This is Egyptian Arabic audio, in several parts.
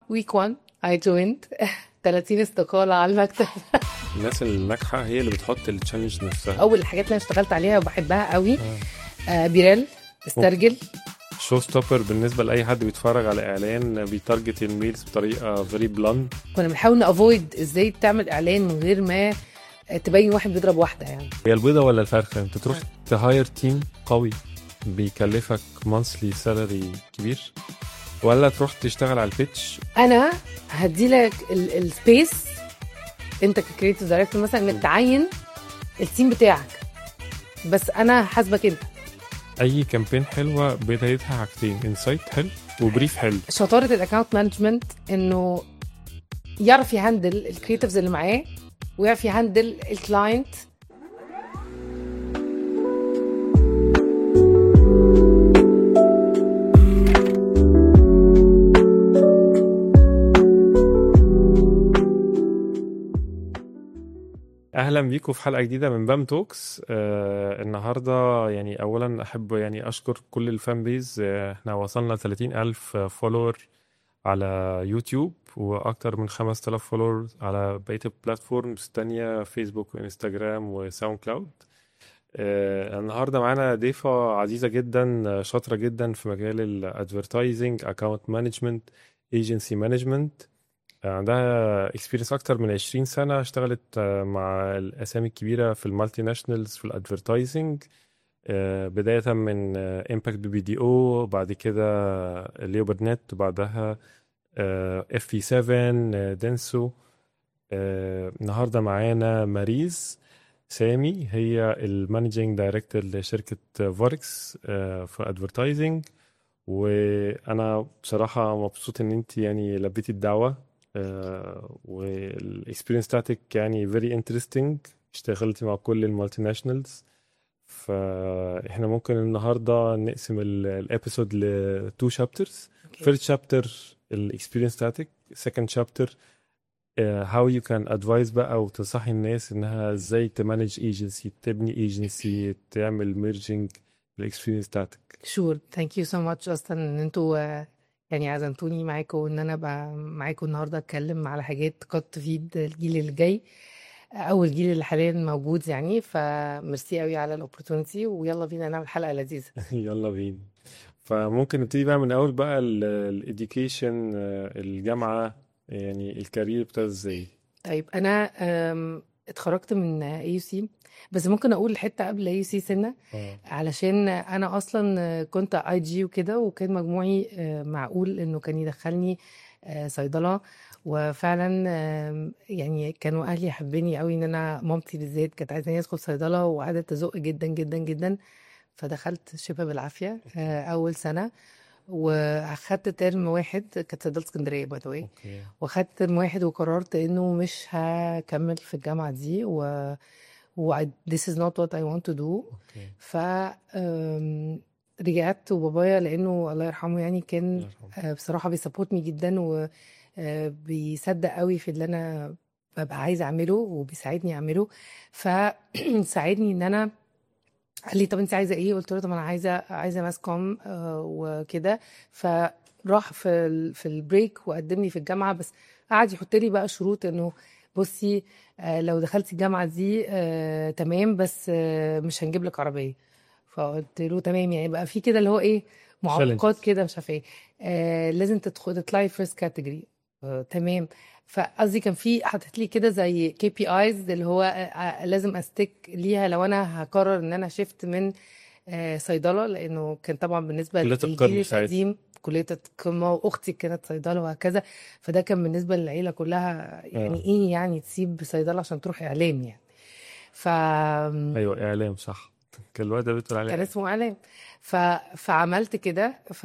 ويك 1 اي جوينت 30 استقالة على المكتب الناس الناجحه هي اللي بتحط التشالنج نفسها اول الحاجات اللي انا اشتغلت عليها وبحبها قوي آه بيريل استرجل شو ستوبر بالنسبه لاي حد بيتفرج على اعلان بيتارجت الميلز بطريقه فيري بلند كنا بنحاول نافويد ازاي تعمل اعلان من غير ما تبين واحد بيضرب واحده يعني هي البيضه ولا الفرخه انت تروح تهاير تيم قوي بيكلفك مانثلي سالري كبير ولا تروح تشتغل على البيتش انا هديلك السبيس انت ككريتيف دايركتور مثلا انك تعين التيم بتاعك بس انا حاسبك انت اي كامبين حلوه بدايتها حاجتين انسايت حلو وبريف حلو شطاره الاكونت مانجمنت انه يعرف يهندل الكريتيفز اللي معاه ويعرف يهندل الكلاينت اهلا بيكم في حلقه جديده من بام توكس آه النهارده يعني اولا احب يعني اشكر كل الفان بيز آه احنا وصلنا 30 الف فولور على يوتيوب واكتر من 5000 فولور على بقيه البلاتفورمز التانية فيسبوك وانستجرام وساوند كلاود آه النهارده معانا ضيفه عزيزه جدا آه، شاطره جدا في مجال الادفرتايزنج اكاونت مانجمنت ايجنسي مانجمنت عندها اكسبيرينس اكتر من 20 سنه اشتغلت آه، مع الاسامي الكبيره في المالتي ناشونالز في الادفرتايزنج بدايه من امباكت بي دي او بعد كده ليوبرد نت وبعدها اف في 7 دنسو آه، النهارده معانا ماريز سامي هي المانجينج دايركتور لشركه فوركس في ادفرتايزنج وانا بصراحه مبسوط ان انت يعني لبيتي الدعوه والاكسبيرينس بتاعتك يعني فيري انترستنج اشتغلتي مع كل المالتي ناشونالز فاحنا ممكن النهارده نقسم الابيسود لتو شابترز فيرست شابتر الاكسبيرينس بتاعتك سكند شابتر هاو يو كان ادفايس بقى وتنصحي الناس انها ازاي تمانج ايجنسي تبني ايجنسي تعمل ميرجنج الاكسبيرينس بتاعتك شور ثانك يو سو ماتش اصلا ان انتوا آه، يعني عزمتوني معاكم وان انا ابقى معاكم النهارده اتكلم على حاجات قد تفيد الجيل اللي جاي او الجيل اللي حاليا موجود يعني فميرسي قوي على الاوبورتونيتي ويلا بينا نعمل حلقه لذيذه يلا بينا فممكن نبتدي بقى من اول بقى الاديوكيشن الجامعه يعني الكارير ابتدى ازاي طيب انا أم، اتخرجت من اي يو سي بس ممكن اقول حته قبل اي يو سي سنه اه علشان انا اصلا كنت اي جي وكده وكان مجموعي آه، معقول انه كان يدخلني آه، صيدله وفعلا آم، يعني كانوا اهلي يحبني قوي ان انا مامتي بالذات كانت عايزاني ادخل صيدله وقعدت تزق جدا جدا جدا فدخلت شبه بالعافيه آه، اول سنه واخدت ترم واحد كانت صيدله اسكندريه باي ذا اوكي واخدت ترم واحد وقررت انه مش هكمل في الجامعه دي و و I- this is not what I want to do اوكي ف أم، رجعت وبابايا لانه الله يرحمه يعني كان الله يرحمه. آه، بصراحه بيسبورتني جدا وبيصدق قوي في اللي انا ببقى عايزه اعمله وبيساعدني اعمله فساعدني ان انا قال لي طب انت عايزه ايه قلت له طب انا عايزه عايزه ماس كوم آه، وكده فراح في ال- في البريك وقدم لي في الجامعه بس قعد يحط لي بقى شروط انه بصي آه، لو دخلتي الجامعه دي آه، تمام بس آه، مش هنجيب لك عربيه فقلت له تمام يعني بقى في كده اللي هو ايه معوقات Challenges. كده مش عارفه ايه آه لازم تدخل تطلعي فيرست كاتيجوري آه تمام فقصدي كان في حاطط لي كده زي كي بي ايز اللي هو آه آه، لازم استيك ليها لو انا هقرر ان انا شفت من آه صيدله لانه كان طبعا بالنسبه كلية للجيل القمة ساعتها. القديم كليه القمه واختي كانت صيدله وهكذا فده كان بالنسبه للعيله كلها يعني آه. ايه يعني تسيب صيدله عشان تروح اعلام يعني ف ايوه اعلام صح كان الواد ده بتقول عليه كان اسمه اعلام ف... فعملت كده ف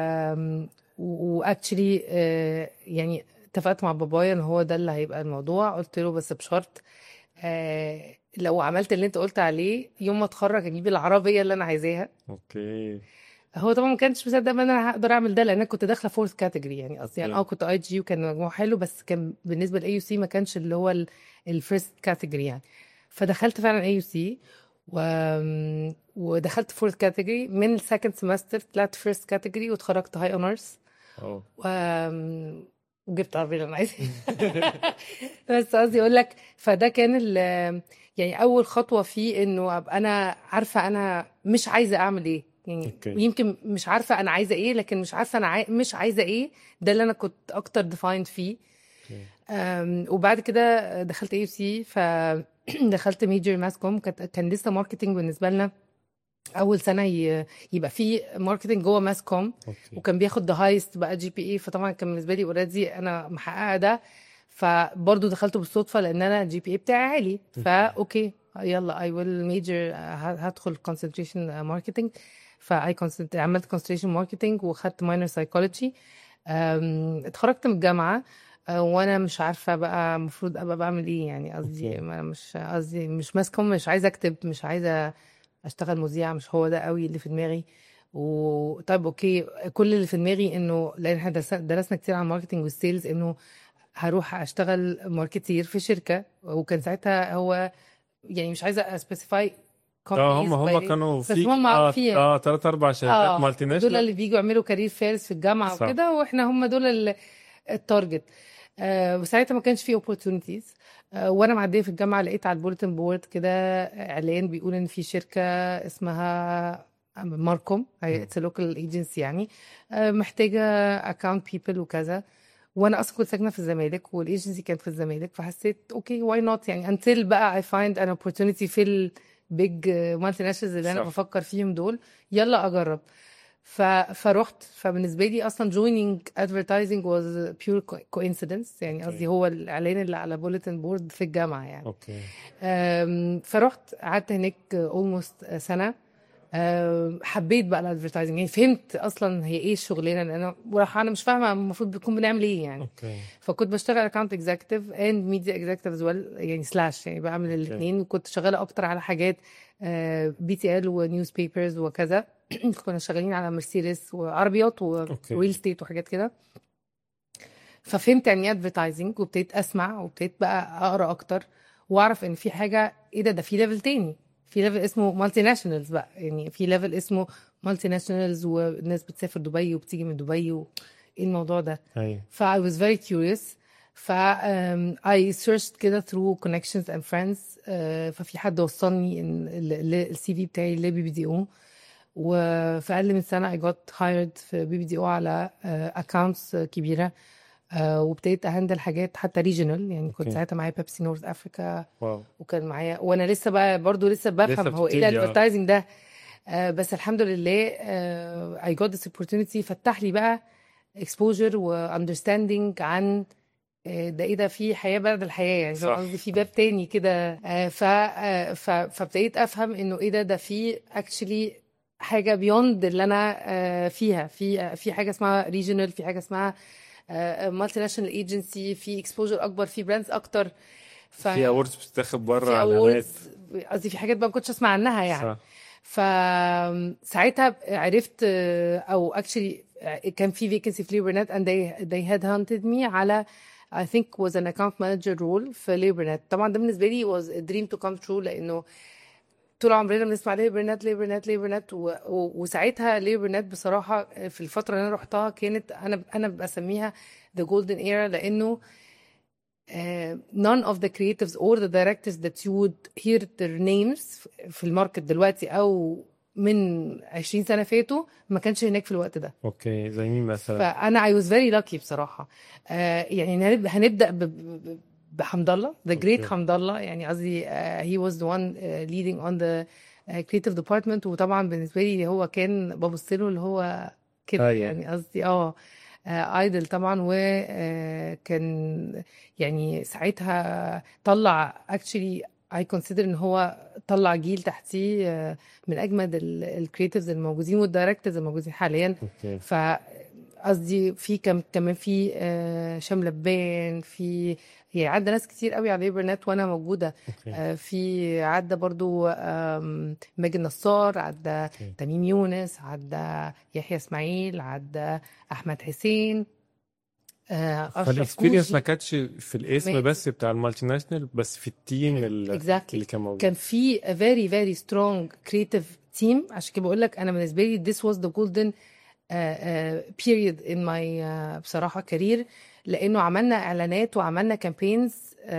واكشلي يعني اتفقت مع بابايا ان هو ده اللي هيبقى الموضوع قلت له بس بشرط آه، لو عملت اللي انت قلت عليه يوم ما اتخرج اجيب العربيه اللي انا عايزاها اوكي هو طبعا ما كانش مصدق ان انا هقدر اعمل ده لان انا كنت داخله فورث كاتيجوري يعني قصدي يعني اه اوكي. كنت اي جي وكان مجموع حلو بس كان بالنسبه لاي يو سي ما كانش اللي هو الفيرست كاتيجوري يعني فدخلت فعلا اي يو سي و... ودخلت فورث كاتيجوري من السكند سمستر طلعت فيرست كاتيجوري واتخرجت هاي اونرز اه و... وجبت العربيه اللي انا عايزاها بس قصدي اقول لك فده كان ال- يعني اول خطوه فيه انه ابقى انا عارفه انا مش عايزه اعمل ايه يعني اوكي يمكن مش عارفه انا عايزه ايه لكن مش عارفه انا عاي... مش عايزه ايه ده اللي انا كنت اكتر ديفايند فيه اوكي أم، وبعد كده دخلت اي سي فدخلت ميجر ماس كوم كانت- كان لسه ماركتنج بالنسبه لنا اول سنه ي- يبقى في ماركتنج جوه ماس كوم اوكي وكان بياخد ذا هايست بقى جي بي اي فطبعا كان بالنسبه لي اوريدي انا محققه ده فبرضه دخلته بالصدفه لان انا الجي بي اي بتاعي عالي فا اوكي يلا اي ويل ميجر هدخل كونسنتريشن ماركتنج فاي عملت كونسنتريشن ماركتنج وخدت ماينر سايكولوجي اتخرجت من الجامعه آه، وانا مش عارفه بقى المفروض ابقى بعمل ايه يعني قصدي اوكي ما- مش قصدي مش ماسكه مش عايزه اكتب مش عايزه اشتغل مذيعه مش هو ده قوي اللي في دماغي وطيب اوكي كل اللي في دماغي انه لان احنا درس- درسنا كتير عن الماركتنج والسيلز انه هروح اشتغل ماركتير في شركه وكان ساعتها هو يعني مش عايزه اسبيسيفاي اه هم companies هم by- كانوا بس في هم اه في اه ثلاث اربع شركات اه مالتي دول ناشونال اللي بيجوا يعملوا كارير فيرز في الجامعه صح وكده واحنا هم دول ال- التارجت آه وساعتها ما كانش في opportunities آه وانا معديه في الجامعه لقيت على البوليتن بورد كده اعلان بيقول ان في شركه اسمها ماركوم هي مم. اتس لوكال ايجنسي يعني آه محتاجه اكاونت بيبل وكذا وانا اصلا كنت ساكنه في الزمالك والايجنسي كانت في الزمالك فحسيت اوكي واي نوت يعني انتل بقى اي فايند ان opportunity في البيج مالتي ناشونالز اللي انا صح بفكر فيهم دول يلا اجرب ف... فرحت فبالنسبه لي اصلا joining advertising was pure co- coincidence يعني قصدي اوكي هو الاعلان اللي على بوليتن بورد في الجامعه يعني اوكي أم، فرحت قعدت هناك almost سنه أم، حبيت بقى الادفرتايزنج يعني فهمت اصلا هي ايه الشغلانه لان انا وراح انا مش فاهمه المفروض بنكون بنعمل ايه يعني اوكي فكنت بشتغل اكونت اكزيكتيف اند ميديا اكزيكتيف از ويل يعني سلاش يعني بعمل اوكي الاثنين وكنت شغاله اكتر على حاجات بي تي ال ونيوز بيبرز وكذا كنا شغالين على مرسيدس وعربيات اوكي وريل ستيت وحاجات كده ففهمت يعني ايه ادفرتايزنج وابتديت اسمع وابتديت بقى اقرا اكتر واعرف ان في حاجه ايه ده ده في ليفل تاني في ليفل اسمه مالتي ناشونالز بقى يعني في ليفل اسمه مالتي ناشونالز والناس بتسافر دبي وبتيجي من دبي وايه الموضوع ده ايوه ف I was very curious ف um, I searched كده through connections and friends uh, ففي حد وصلني السي في بتاعي لبي بي دي او وفي اقل من سنه I got hired في بي بي دي او على uh, accounts كبيره uh, وابتديت اهندل حاجات حتى ريجونال يعني كنت اوكي ساعتها معايا بيبسي نورث افريكا واو وكان معايا وانا لسه بقى برضو لسه لسه بفهم هو ايه بتبتدي اه الادفرتايزنج ده آه بس الحمد لله آه I got this opportunity فتح لي بقى exposure و understanding عن آه، ده ايه ده في حياة بعد الحياة يعني فاهم صح قصدي في باب تاني كده آه، ف آه، ف- فابتديت افهم انه ايه ده ده في actually حاجة بيوند اللي انا آه، فيها في آه، في حاجة اسمها regional في حاجة اسمها مالتي ناشونال ايجنسي في اكسبوجر اكبر في براندز اكتر ف في اووردز بتتاخد بره في اعلانات اورز قصدي في حاجات بقى ما كنتش اسمع عنها يعني صح فساعتها عرفت آه، او actually آه، كان في vacancy في ليبرنت and they they had hunted me على I think was an account manager role في ليبرنت طبعا ده بالنسبه لي was a dream to come true لانه طول عمرنا بنسمع ليبرنت ليبرنت ليبرنت و... و... وساعتها ليبرنت بصراحه في الفتره اللي انا رحتها كانت انا انا بسميها the golden era لانه uh, none of the creatives or the directors that you would hear their names في الماركت دلوقتي او من 20 سنه فاتوا ما كانش هناك في الوقت ده اوكي زي مين مثلا فانا I was very lucky بصراحه آه يعني هنبدا هنبدا ب- ب- ب- بحمد الله the great اوكي حمد الله يعني قصدي آه he was the one uh, leading on the uh, creative department وطبعا بالنسبه لي هو كان ببص له اللي هو كده ايوه يعني قصدي اه ايدل طبعا وكان يعني ساعتها طلع actually I consider ان هو طلع جيل تحتيه آه، من اجمد الكريتيفز الموجودين والدايركتورز الموجودين حاليا اوكي ف قصدي في كم كمان في آه، شام لبان في هي عدى ناس كتير قوي على ليبرنت وانا موجوده اوكي آه، في عدى برضو آم، ماجد نصار عدى اوكي تميم يونس عدى يحيى اسماعيل عدى احمد حسين آه، اشرف فالاكسبيرينس ما كوشي كانتش في الاسم ما- بس بتاع المالتي ناشونال بس في التيم ال- exactly اللي كان موجود كان في a very very strong creative team عشان كده بقول لك انا بالنسبه لي this was the golden uh, uh, period in my uh, بصراحه career لانه عملنا اعلانات وعملنا كامبينز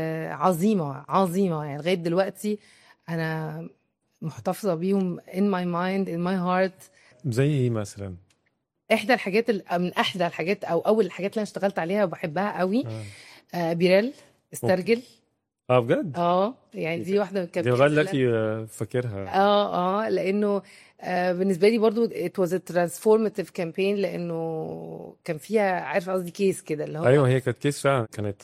عظيمه عظيمه يعني لغايه دلوقتي انا محتفظه بيهم in my mind in my heart زي ايه مثلا احدى الحاجات ال- من احدى الحاجات او اول الحاجات اللي انا اشتغلت عليها وبحبها قوي اه, آه بيريل استرجل آه بجد اه يعني دي واحده من دي الكامبينز لغايه اللي دلوقتي آه، فاكرها اه اه لانه آه بالنسبه لي برضو it was a transformative campaign لانه كان فيها عارف قصدي كيس كده اللي هو ايوه هي كانت كيس فعلا كانت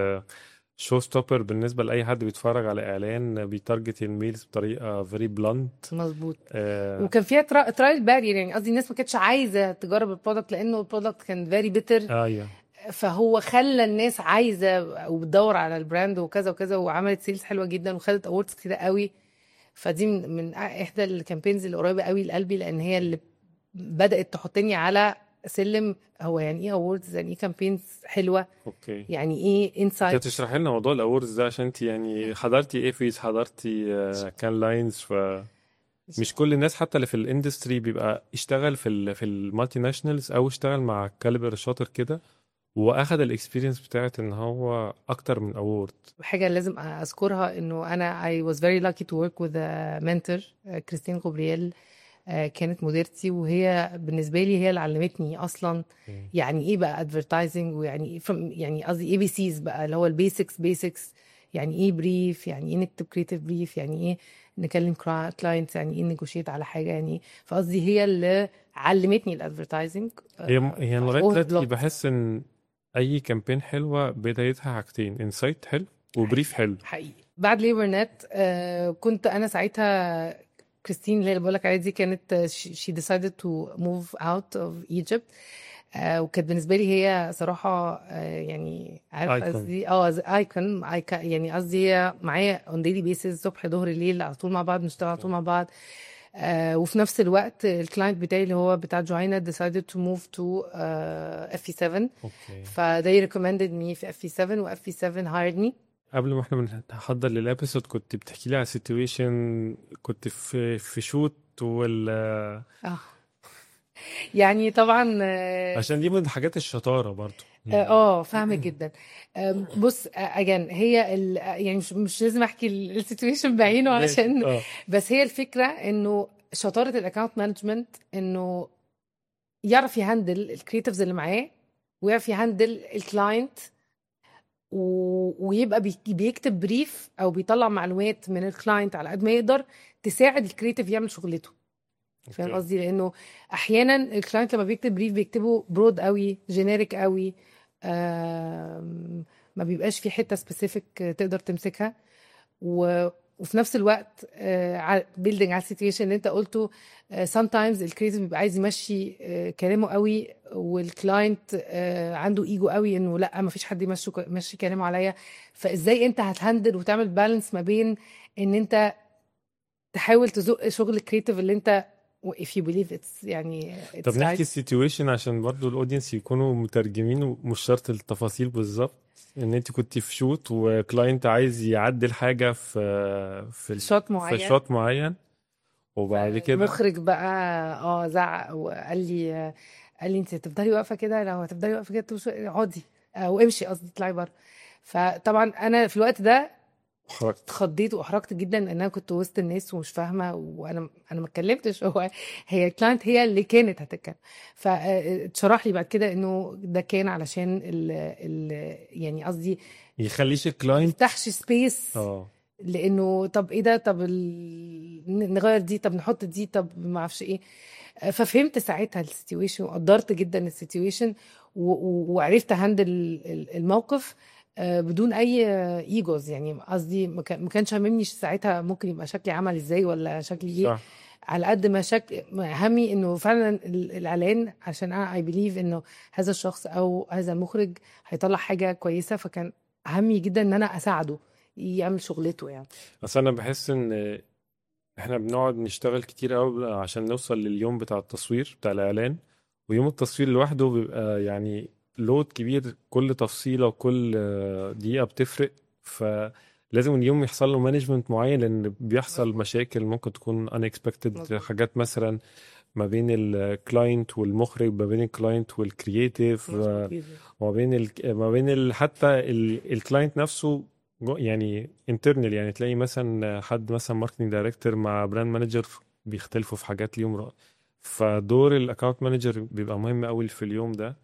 شو ستوبر بالنسبه لاي حد بيتفرج على اعلان بيتارجت الميلز بطريقه فيري بلانت مظبوط آه وكان فيها ترا... ترايل بارير يعني قصدي الناس ما كانتش عايزه تجرب البرودكت لانه البرودكت كان فيري بيتر ايوه فهو خلى الناس عايزه وبتدور على البراند وكذا وكذا وعملت سيلز حلوه جدا وخدت اووردز كتير قوي فدي من, من احدى الكامبينز اللي قريبه قوي لقلبي لان هي اللي بدات تحطني على سلم هو يعني ايه اووردز يعني ايه كامبينز حلوه اوكي يعني ايه انت انسايت تشرحي لنا موضوع الاوردز ده عشان انت يعني حضرتي ايفيز حضرتي آه، كان لاينز ف مش كل الناس حتى اللي في الاندستري بيبقى اشتغل في ال في المالتي ناشونالز او اشتغل مع كاليبر شاطر كده واخد الاكسبيرينس بتاعت ان هو اكتر من اوورد حاجة لازم أذكرها إنه أنا I was very lucky to work with a mentor آه، كريستين غبريال آه، كانت مديرتي وهي بالنسبة لي هي اللي علمتني أصلا يعني إيه بقى advertising ويعني إيه from يعني قصدي اي بي سيز بقى اللي هو البيسكس بيسكس يعني إيه بريف يعني إيه نكتب كريتيف بريف يعني إيه نكلم كلاينتس يعني إيه نيجوشيت على حاجة يعني فقصدي هي اللي علمتني الادفرتايزنج هي هي لغايه أوه، دلوقتي بلوك. بحس ان اي كامبين حلوه بدايتها حاجتين انسايت حلو وبريف حلو حقيقي بعد ليبر نت آه كنت انا ساعتها كريستين اللي بقول لك عليها دي كانت آه، she she decided to move out of Egypt آه وكانت بالنسبه لي هي صراحه آه يعني عارف Icon. قصدي اه ايكون يعني قصدي هي معايا اون ديلي بيسز صبح ظهر ليل على طول مع بعض بنشتغل على طول مع بعض آه وفي نفس الوقت الكلاينت بتاعي اللي هو بتاع جوينا decided to move to uh, FE7 اوكي ف they recommended me في FE7 و FE7 hired me قبل ما احنا بنحضر للابيسود كنت بتحكي لي على سيتويشن كنت في في شوت وال اه يعني طبعا اه عشان دي من الحاجات الشطاره برضو آه، فاهمه جدا آم، بص اجان هي ال- يعني مش مش لازم احكي السيتويشن بعينه علشان اه بس هي الفكره انه شطاره الاكونت مانجمنت انه يعرف يهندل الكريتيفز اللي معاه ويعرف يهندل الكلاينت و... ويبقى بي... بيكتب بريف او بيطلع معلومات من الكلاينت على قد ما يقدر تساعد الكريتيف يعمل شغلته فاهم أوكي. قصدي لانه احيانا الكلاينت لما بيكتب بريف بيكتبه برود قوي جينيريك قوي آم، ما بيبقاش في حته سبيسيفيك تقدر تمسكها و وفي نفس الوقت بيلدينج على السيتويشن اللي انت قلته سام تايمز الكريتيف بيبقى عايز يمشي آه، كلامه قوي والكلاينت عنده ايجو قوي انه لا ما فيش حد يمشي يمشي كلامه عليا فازاي انت هتهندل وتعمل بالانس ما بين ان انت تحاول تزق شغل الكريتيف اللي انت if you believe it's يعني it's طب نحكي right. السيتويشن عشان برضو الاودينس يكونوا مترجمين ومش شرط التفاصيل بالظبط ان انت كنت في شوت وكلاينت عايز يعدل حاجه في في ال- شوت في معين شوت معين وبعد كده المخرج بقى اه زعق وقال لي قال لي انت هتفضلي واقفه كده لو هتفضلي واقفه كده تمشي- اقعدي او امشي قصدي اطلعي بره فطبعا انا في الوقت ده خرجت اتخضيت واحرجت جدا لان انا كنت وسط الناس ومش فاهمه وانا انا ما اتكلمتش هو هي الكلاينت هي اللي كانت هتتكلم فاتشرح لي بعد كده انه ده كان علشان ال ال يعني قصدي يخليش الكلاينت يفتحش سبيس اه لانه طب ايه ده طب ال... نغير دي طب نحط دي طب ما اعرفش ايه ففهمت ساعتها السيتويشن وقدرت جدا السيتويشن و... و... وعرفت هندل الموقف آه، بدون اي ايجوز يعني قصدي ما كان- ما كانش هاممني ساعتها ممكن يبقى شكلي عمل ازاي ولا شكلي ايه صح على قد ما شكل ما همي انه فعلا ال- الاعلان عشان انا اي بليف انه هذا الشخص او هذا المخرج هيطلع حاجه كويسه فكان همي جدا ان انا اساعده يعمل شغلته يعني بس انا بحس ان احنا بنقعد نشتغل كتير قوي عشان نوصل لليوم بتاع التصوير بتاع الاعلان ويوم التصوير لوحده بيبقى يعني لود كبير كل تفصيلة وكل آه، دقيقة بتفرق فلازم اليوم يحصل له مانجمنت معين لان بيحصل مشاكل ممكن تكون unexpected مظبوط. حاجات مثلا ما بين الكلاينت والمخرج ما بين الكلاينت والكرييتيف مظبوط جدا ما بين ال... ما بين ال... حتى ال... الكلاينت نفسه جو- يعني انترنال يعني تلاقي مثلا حد مثلا ماركتنج دايركتور مع براند مانجر بيختلفوا في حاجات ليهم رأي فدور الاكونت مانجر بيبقى مهم قوي في اليوم ده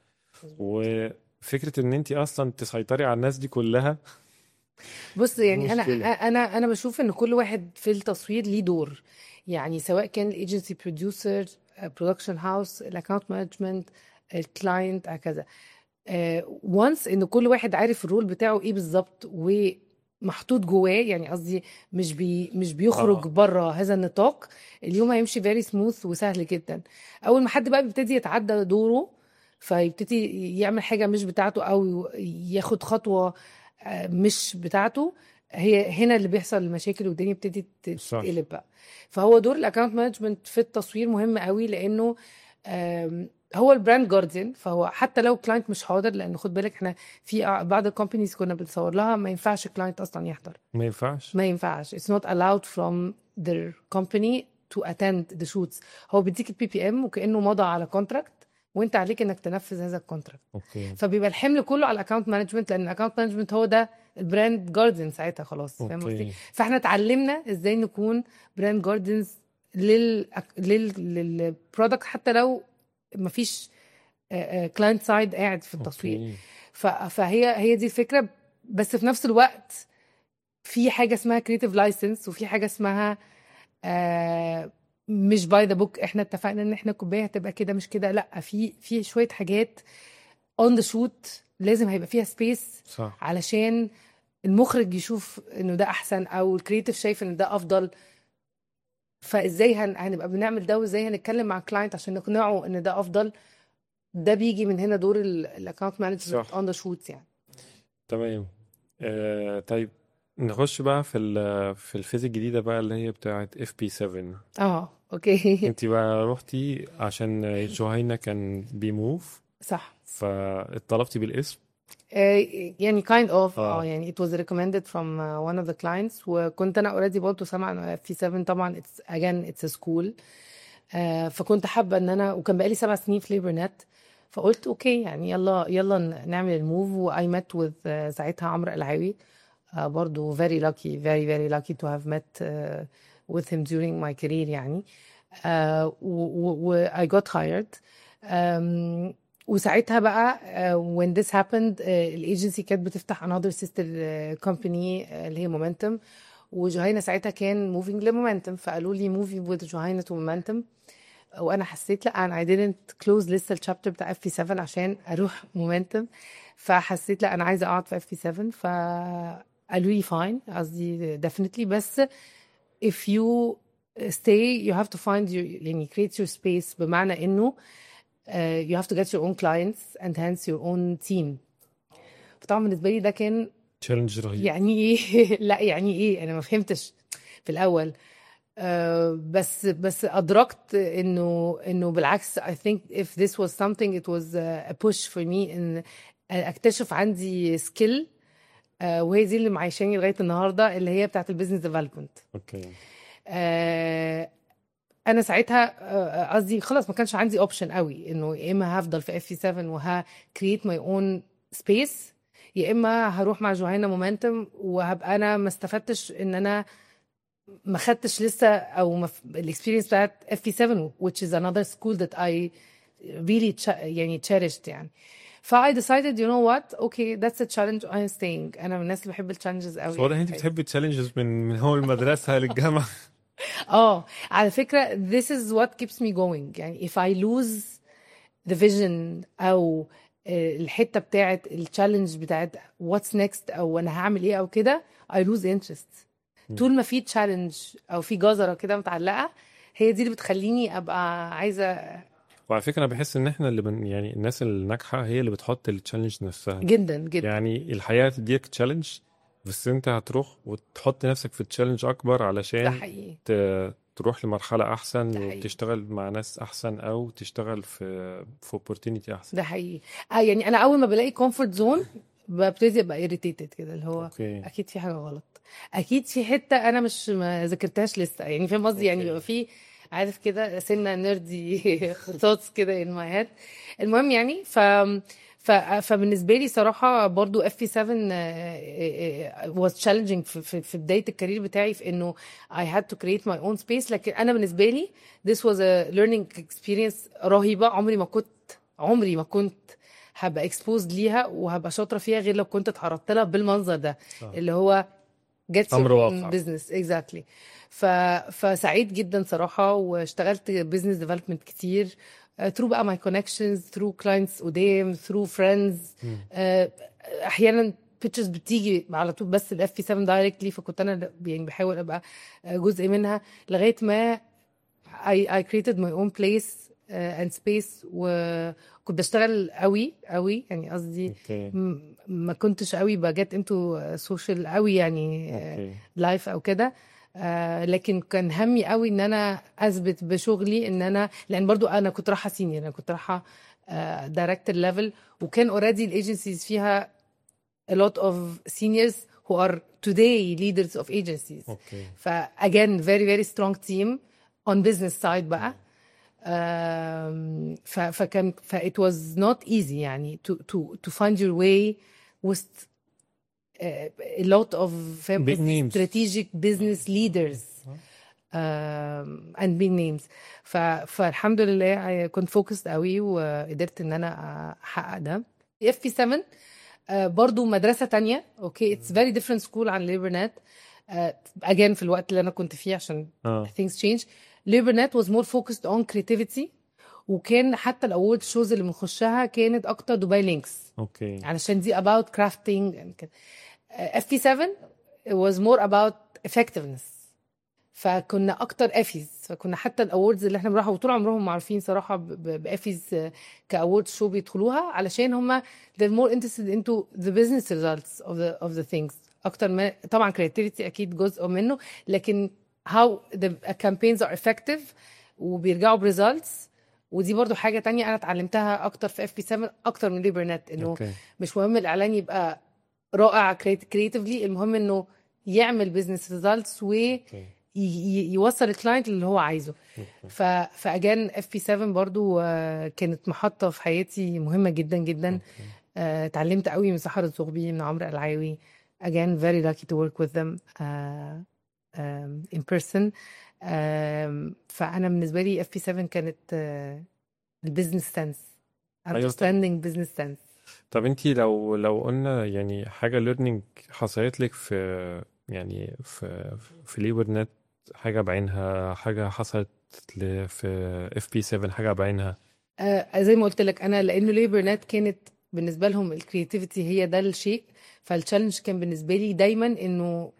وفكرة ان انت اصلا تسيطري على الناس دي كلها بص يعني انا مشكلة. انا انا بشوف ان كل واحد في التصوير ليه دور يعني سواء كان الايجنسي بروديوسر برودكشن هاوس الاكونت مانجمنت الكلاينت هكذا وانس ان كل واحد عارف الرول بتاعه ايه بالظبط ومحطوط جواه يعني قصدي مش بي مش بيخرج آه. بره هذا النطاق اليوم هيمشي فيري سموث وسهل جدا اول ما حد بقى بيبتدي يتعدى دوره فيبتدي يعمل حاجه مش بتاعته او ياخد خطوه آه، مش بتاعته هي هنا اللي بيحصل المشاكل والدنيا بتبتدي تت- صح. تتقلب بقى فهو دور الاكونت مانجمنت في التصوير مهم قوي لانه آم، هو البراند جارديان فهو حتى لو كلاينت مش حاضر لان خد بالك احنا في بعض الكومبانيز كنا بنصور لها ما ينفعش كلاينت اصلا يحضر ما ينفعش ما ينفعش it's not allowed from their company to attend the shoots هو بيديك البي بي ام وكانه مضى على كونتراكت وانت عليك انك تنفذ هذا الكونتراكت اوكي فبيبقى الحمل كله على الاكونت مانجمنت لان الاكونت مانجمنت هو ده البراند جاردن ساعتها خلاص فاهم قصدي اوكي فاحنا اتعلمنا ازاي نكون براند جاردنز لل لل للبرودكت حتى لو مفيش كلاينت سايد قاعد في التصوير اوكي ف- فهي هي دي الفكره بس في نفس الوقت في حاجه اسمها كريتيف لايسنس وفي حاجه اسمها آه مش باي ذا بوك احنا اتفقنا ان احنا الكوبايه هتبقى كده مش كده لا في في شويه حاجات اون ذا شوت لازم هيبقى فيها سبيس صح علشان المخرج يشوف انه ده احسن او الكريتيف شايف ان ده افضل فازاي هن... هنبقى بنعمل ده وازاي هنتكلم مع الكلاينت عشان نقنعه ان ده افضل ده بيجي من هنا دور الاكونت مانجمنت صح. اون ذا شوتس يعني تمام آه طيب نخش بقى في ال في الفيز الجديدة بقى اللي هي بتاعت اف بي 7 اه اوكي انت بقى رحتي عشان جوهينا كان بيموف صح فاتطلبتي بالاسم آه، يعني kind of آه. اه يعني it was recommended from uh, one of the clients وكنت انا already برضه سامعه ان في 7 طبعا it's again it's a school آه، فكنت حابه ان انا وكان بقالي سبع سنين في ليبر نت فقلت اوكي يعني يلا يلا ن- نعمل الموف واي مت with uh, ساعتها عمرو العاوي uh, برضه very lucky very very lucky to have met uh, with him during my career يعني uh, و, و, و I got hired um, وساعتها بقى uh, when this happened uh, الايجنسي كانت بتفتح another sister uh, company uh, اللي هي مومنتم وجهينة ساعتها كان موفينج لمومنتم فقالوا لي موفي with جهينة تو مومنتم وانا حسيت لا انا I didn't close لسه الشابتر بتاع اف بي 7 عشان اروح مومنتم فحسيت لا انا عايزه اقعد في اف بي 7 فقالوا لي فاين قصدي definitely بس if you stay you have to find your يعني create your space بمعنى انه uh, you have to get your own clients and hence your own team فطبعا بالنسبه لي ده كان تشالنج رهيب يعني ايه لا يعني ايه انا ما فهمتش في الاول آه، بس بس ادركت انه انه بالعكس I think if this was something it was a push for me ان اكتشف عندي سكيل وهي دي اللي معيشاني لغايه النهارده اللي هي بتاعت البيزنس ديفلوبمنت اوكي انا ساعتها آه، قصدي خلاص ما كانش عندي اوبشن قوي انه يا اما هفضل في اف سي 7 وها كريت ماي اون سبيس يا اما هروح مع جوهانا مومنتم وهبقى انا ما استفدتش ان انا ما خدتش لسه او الاكسبيرينس بتاعت اف بي 7 which is another school that I really ch- يعني cherished يعني ف I decided you know what okay that's a challenge I'm staying انا من الناس اللي بحب التشالنجز قوي بس واضح ان انت بتحبي تشالنجز من من هو المدرسة للجامعة اه على فكرة this is what keeps me going يعني if I lose the vision او آه، الحتة بتاعت التشالنج بتاعت what's next او انا هعمل ايه او كده I lose interest طول ما في تشالنج او في جزرة كده متعلقة هي دي اللي بتخليني ابقى عايزة وعلى فكرة انا بحس ان احنا اللي بن يعني الناس الناجحة هي اللي بتحط التشالنج نفسها جدا جدا يعني الحياة تديك تشالنج بس انت هتروح وتحط نفسك في تشالنج اكبر ده علشان حقيقي ت- تروح لمرحلة احسن ده حقيقي. وتشتغل مع ناس احسن او تشتغل في في opportunity احسن ده حقيقي آه يعني انا اول ما بلاقي كومفورت زون ببتدي ابقى irritated كده اللي هو اوكي اكيد في حاجه غلط اكيد في حته انا مش ما ذاكرتهاش لسه يعني فاهم قصدي يعني أوكي. بيبقى في عارف كده سنه نيردي ثوتس كده in my head المهم يعني ف ف فبالنسبه لي صراحه برضو اف بي 7 was challenging في, في, في بدايه الكارير بتاعي في انه I had to create my own space لكن انا بالنسبه لي this was a learning experience رهيبه عمري ما كنت عمري ما كنت هبقى exposed ليها وهبقى شاطره فيها غير لو كنت اتعرضت لها بالمنظر ده صح. اللي هو get أمر your واقع. own business exactly ف... فسعيد جدا صراحة واشتغلت business development كتير uh, through بقى my connections through clients قدام through friends مم. uh, احيانا pitches بتيجي على طول بس الاف في 7 دايركتلي فكنت انا يعني بحاول ابقى جزء منها لغايه ما I, I created my own place uh, and space وكنت بشتغل قوي قوي يعني قصدي اوكي م- ما كنتش قوي بجت انتو سوشيال قوي يعني اوكي لايف او كده آه لكن كان همي قوي ان انا اثبت بشغلي ان انا لان برضو انا كنت رايحه سينيور انا كنت رايحه دايركتور ليفل وكان اوريدي الايجنسيز فيها a lot of seniors who are today leaders of agencies اوكي ف again very very strong team on business side بقى um, ف فكان ف it was not easy يعني to to to find your way with uh, a lot of فاهم Big قصدي؟ names. strategic business leaders um, and big names ف فالحمد لله I كنت focused قوي وقدرت ان انا احقق ده اف بي 7 آه، برضو مدرسة تانية اوكي اتس فيري ديفرنت سكول عن ليبر نت اجين في الوقت اللي انا كنت فيه عشان اه things change ليبر نت was more focused on creativity وكان حتى الاورد شوز اللي بنخشها كانت اكتر دبي لينكس اوكي علشان دي about crafting and كده اف بي 7 was more about effectiveness فكنا اكتر افيز فكنا حتى الاوردز اللي احنا بنروحها وطول عمرهم معروفين صراحه ب- ب- بافيز كاورد شو بيدخلوها علشان هم they're more interested into the business results of the of the things اكتر ما طبعا creativity اكيد جزء منه لكن how the campaigns are effective وبيرجعوا بريزلتس ودي برضو حاجه تانية انا اتعلمتها اكتر في اف بي 7 اكتر من ليبر نت انه اوكي مش مهم الاعلان يبقى رائع كريتيفلي المهم انه يعمل بزنس ريزلتس اوكي ويوصل الكلاينت اللي هو عايزه اوكي ف فاجان اف بي 7 برضو آه، كانت محطه في حياتي مهمه جدا جدا اوكي آه، اتعلمت قوي من سحر الزغبي من عمرو العاوي again very lucky to work with them uh, um, in person um, فانا بالنسبه لي اف بي 7 كانت البيزنس سنس أيوة understanding business sense طب انتي لو لو قلنا يعني حاجة ليرنينج حصلت لك في يعني في في ليبر نت حاجة بعينها حاجة حصلت ل- في اف بي 7 حاجة بعينها آه زي ما قلت لك انا لانه ليبر نت كانت بالنسبه لهم الكرياتيفيتي هي ده الشيء فالتشالنج كان بالنسبه لي دايما انه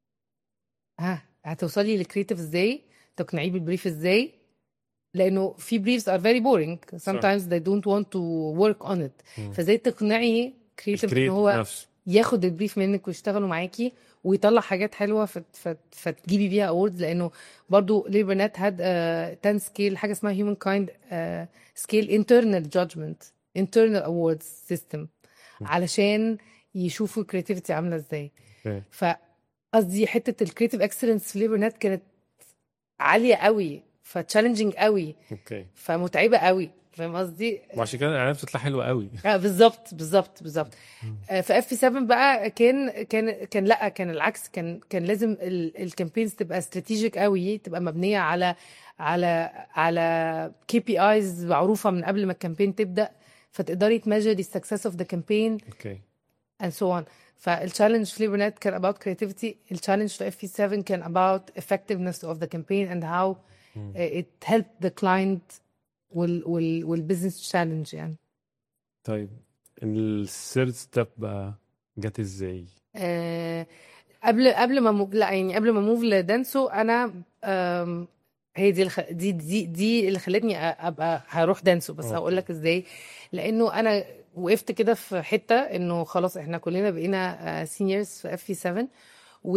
ها هتوصلي للكرياتيف ازاي تقنعيه بالبريف ازاي لانه في بريفز ار فيري بورينج sometimes they don't want to work on it مم. فازاي تقنعي كرياتيف ان الكريت هو نفسه ياخد البريف منك ويشتغلوا معاكي ويطلع حاجات حلوه فت فت فتجيبي بيها اووردز لانه برضو ليبر نت هاد 10 سكيل حاجه اسمها هيومن كايند سكيل انترنال جادجمنت انترنال اووردز سيستم علشان يشوفوا الكرياتيفيتي عامله ازاي اوكي فقصدي حته الكرياتيف اكسلنس في ليبر نت كانت عاليه قوي فتشالنجينج قوي اوكي فمتعبه قوي فاهم قصدي وعشان كده الاعلانات بتطلع حلوة قوي اه بالظبط بالظبط بالظبط آه، في اف 7 بقى كان كان كان لا كان العكس كان كان لازم الكامبينز تبقى استراتيجيك قوي تبقى مبنيه على على على كي بي ايز معروفه من قبل ما الكامبين تبدا فتقدري تميجري السكسس اوف ذا كامبين اوكي and so on فالتشالنج في ليبرنت كان about creativity التشالنج في اف 7 كان about effectiveness of the campaign and how uh, it helped the client وال وال والبزنس تشالنج يعني طيب الثيرد ستيب بقى جت ازاي؟ آه، قبل قبل ما مو... لا يعني قبل ما موف لدانسو انا آم، هي دي الخ... دي دي دي اللي خلتني أ- ابقى هروح دانسو بس أوكي. هقول لك ازاي لانه انا وقفت كده في حته انه خلاص احنا كلنا بقينا سينيورز في اف 7 و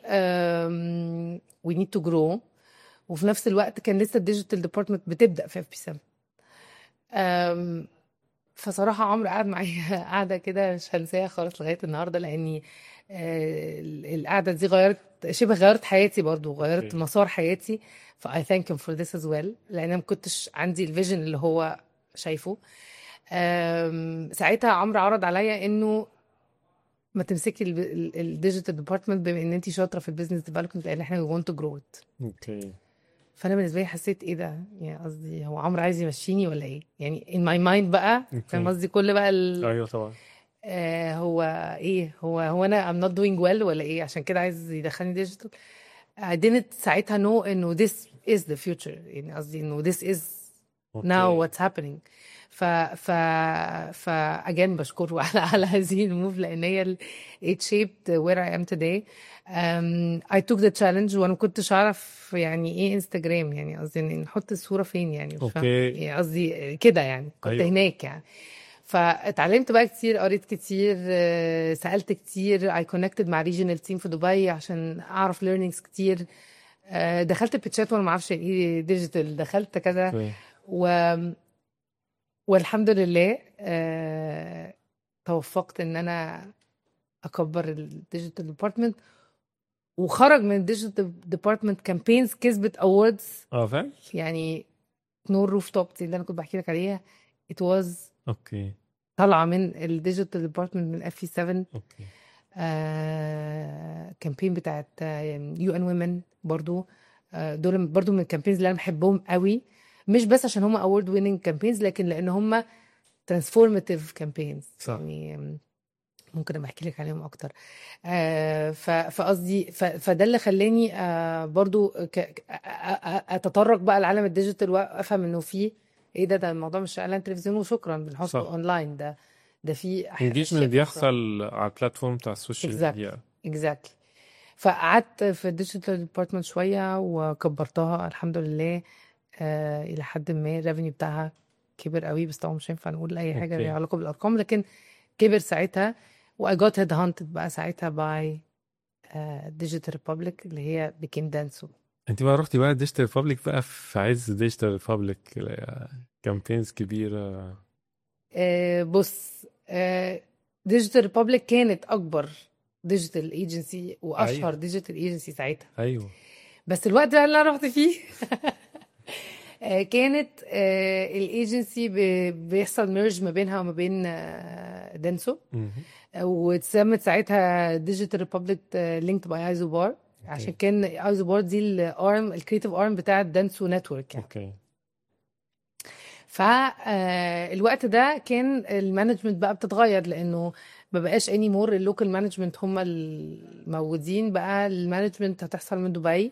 وي نيد تو جرو وفي نفس الوقت كان لسه الديجيتال ديبارتمنت بتبدا في اف بي 7 أم، فصراحة عمرو قعد معايا قعدة كده مش هنساها خالص لغاية النهاردة لأني آه، القعدة دي غيرت شبه غيرت حياتي برضو غيرت اوكي مسار حياتي ف I thank him for this as well لأن أنا ما كنتش عندي الفيجن اللي هو شايفه آم، ساعتها عمرو عرض عليا إنه ما تمسكي الديجيتال ديبارتمنت بما ان انت شاطره في البيزنس ديفلوبمنت لان احنا وي want to grow it اوكي فانا بالنسبه لي حسيت ايه ده يعني قصدي هو عمرو عايز يمشيني ولا ايه يعني in my mind بقى فاهم اوكي قصدي كل بقى ال... ايوه طبعا آه هو ايه هو هو انا I'm not doing well ولا ايه عشان كده عايز يدخلني ديجيتال I didn't ساعتها know انه this is the future يعني قصدي انه this is now اوكي what's happening ف ف ف again بشكره على على هذه الموف لان هي ال- it shaped where I am today um, I took the challenge وانا ما كنتش اعرف يعني ايه انستجرام يعني قصدي إن نحط الصورة فين يعني مش فاهم اوكي يعني قصدي كده يعني كنت ايوه هناك يعني فاتعلمت بقى كتير قريت كتير آه، سألت كتير I connected مع regional team في دبي عشان اعرف learnings كتير آه، دخلت بيتشات وانا ما اعرفش ايه ديجيتال دخلت كذا اوكي و... والحمد لله آه... توفقت ان انا اكبر الديجيتال ديبارتمنت وخرج من الديجيتال ديبارتمنت كامبينز كسبت اووردز اه فعلا يعني نور روف توب دي اللي انا كنت بحكي لك عليها ات واز اوكي طالعه من الديجيتال ديبارتمنت من اف 7 اوكي آه... كامبين بتاعت يو ان ويمن برضو آه... دول برضو من الكامبينز اللي انا بحبهم قوي مش بس عشان هم اوورد ويننج كامبينز لكن لان هم ترانسفورماتيف كامبينز صح يعني ممكن ابقى احكي لك عليهم اكتر آه ف- فقصدي ف- فده اللي خلاني آه برضو ك- ك- أ- أ- اتطرق بقى لعالم الديجيتال وافهم انه في ايه ده ده الموضوع مش اعلان تلفزيون وشكرا بنحطه صح اونلاين ده ده في أح- انجيجمنت اشياء اخرى بيحصل على البلاتفورم بتاع السوشيال اكزاكتلي ميديا اكزاكتلي فقعدت في الديجيتال ديبارتمنت شويه وكبرتها الحمد لله آه الى حد ما الريفينيو بتاعها كبر قوي بس طبعا مش هينفع نقول اي حاجه ليها اوكي علاقه بالارقام لكن كبر ساعتها و I got headhunted بقى ساعتها by ديجيتال ريبابليك اللي هي بيكيم دانسو انت بقى رحتي بقى ديجيتال ريبابليك بقى في عز ديجيتال ريبابليك كامبينز كبيرة آه بص ديجيتال ريبابليك كانت اكبر ديجيتال ايجنسي واشهر ايوه ديجيتال ايجنسي ساعتها ايوه بس الوقت بقى اللي انا رحت فيه آه، كانت الايجنسي بيحصل ميرج ما بينها وما بين آه، دانسو مهم. آه، واتسمت ساعتها ديجيتال ريبابليك لينكد باي ايزو بار عشان اوكي كان ايزو بار دي الارم الكريتيف ارم بتاع دانسو نتورك يعني اوكي فالوقت ده كان المانجمنت بقى بتتغير لانه ما بقاش اني مور اللوكال مانجمنت هم الموجودين بقى المانجمنت هتحصل من دبي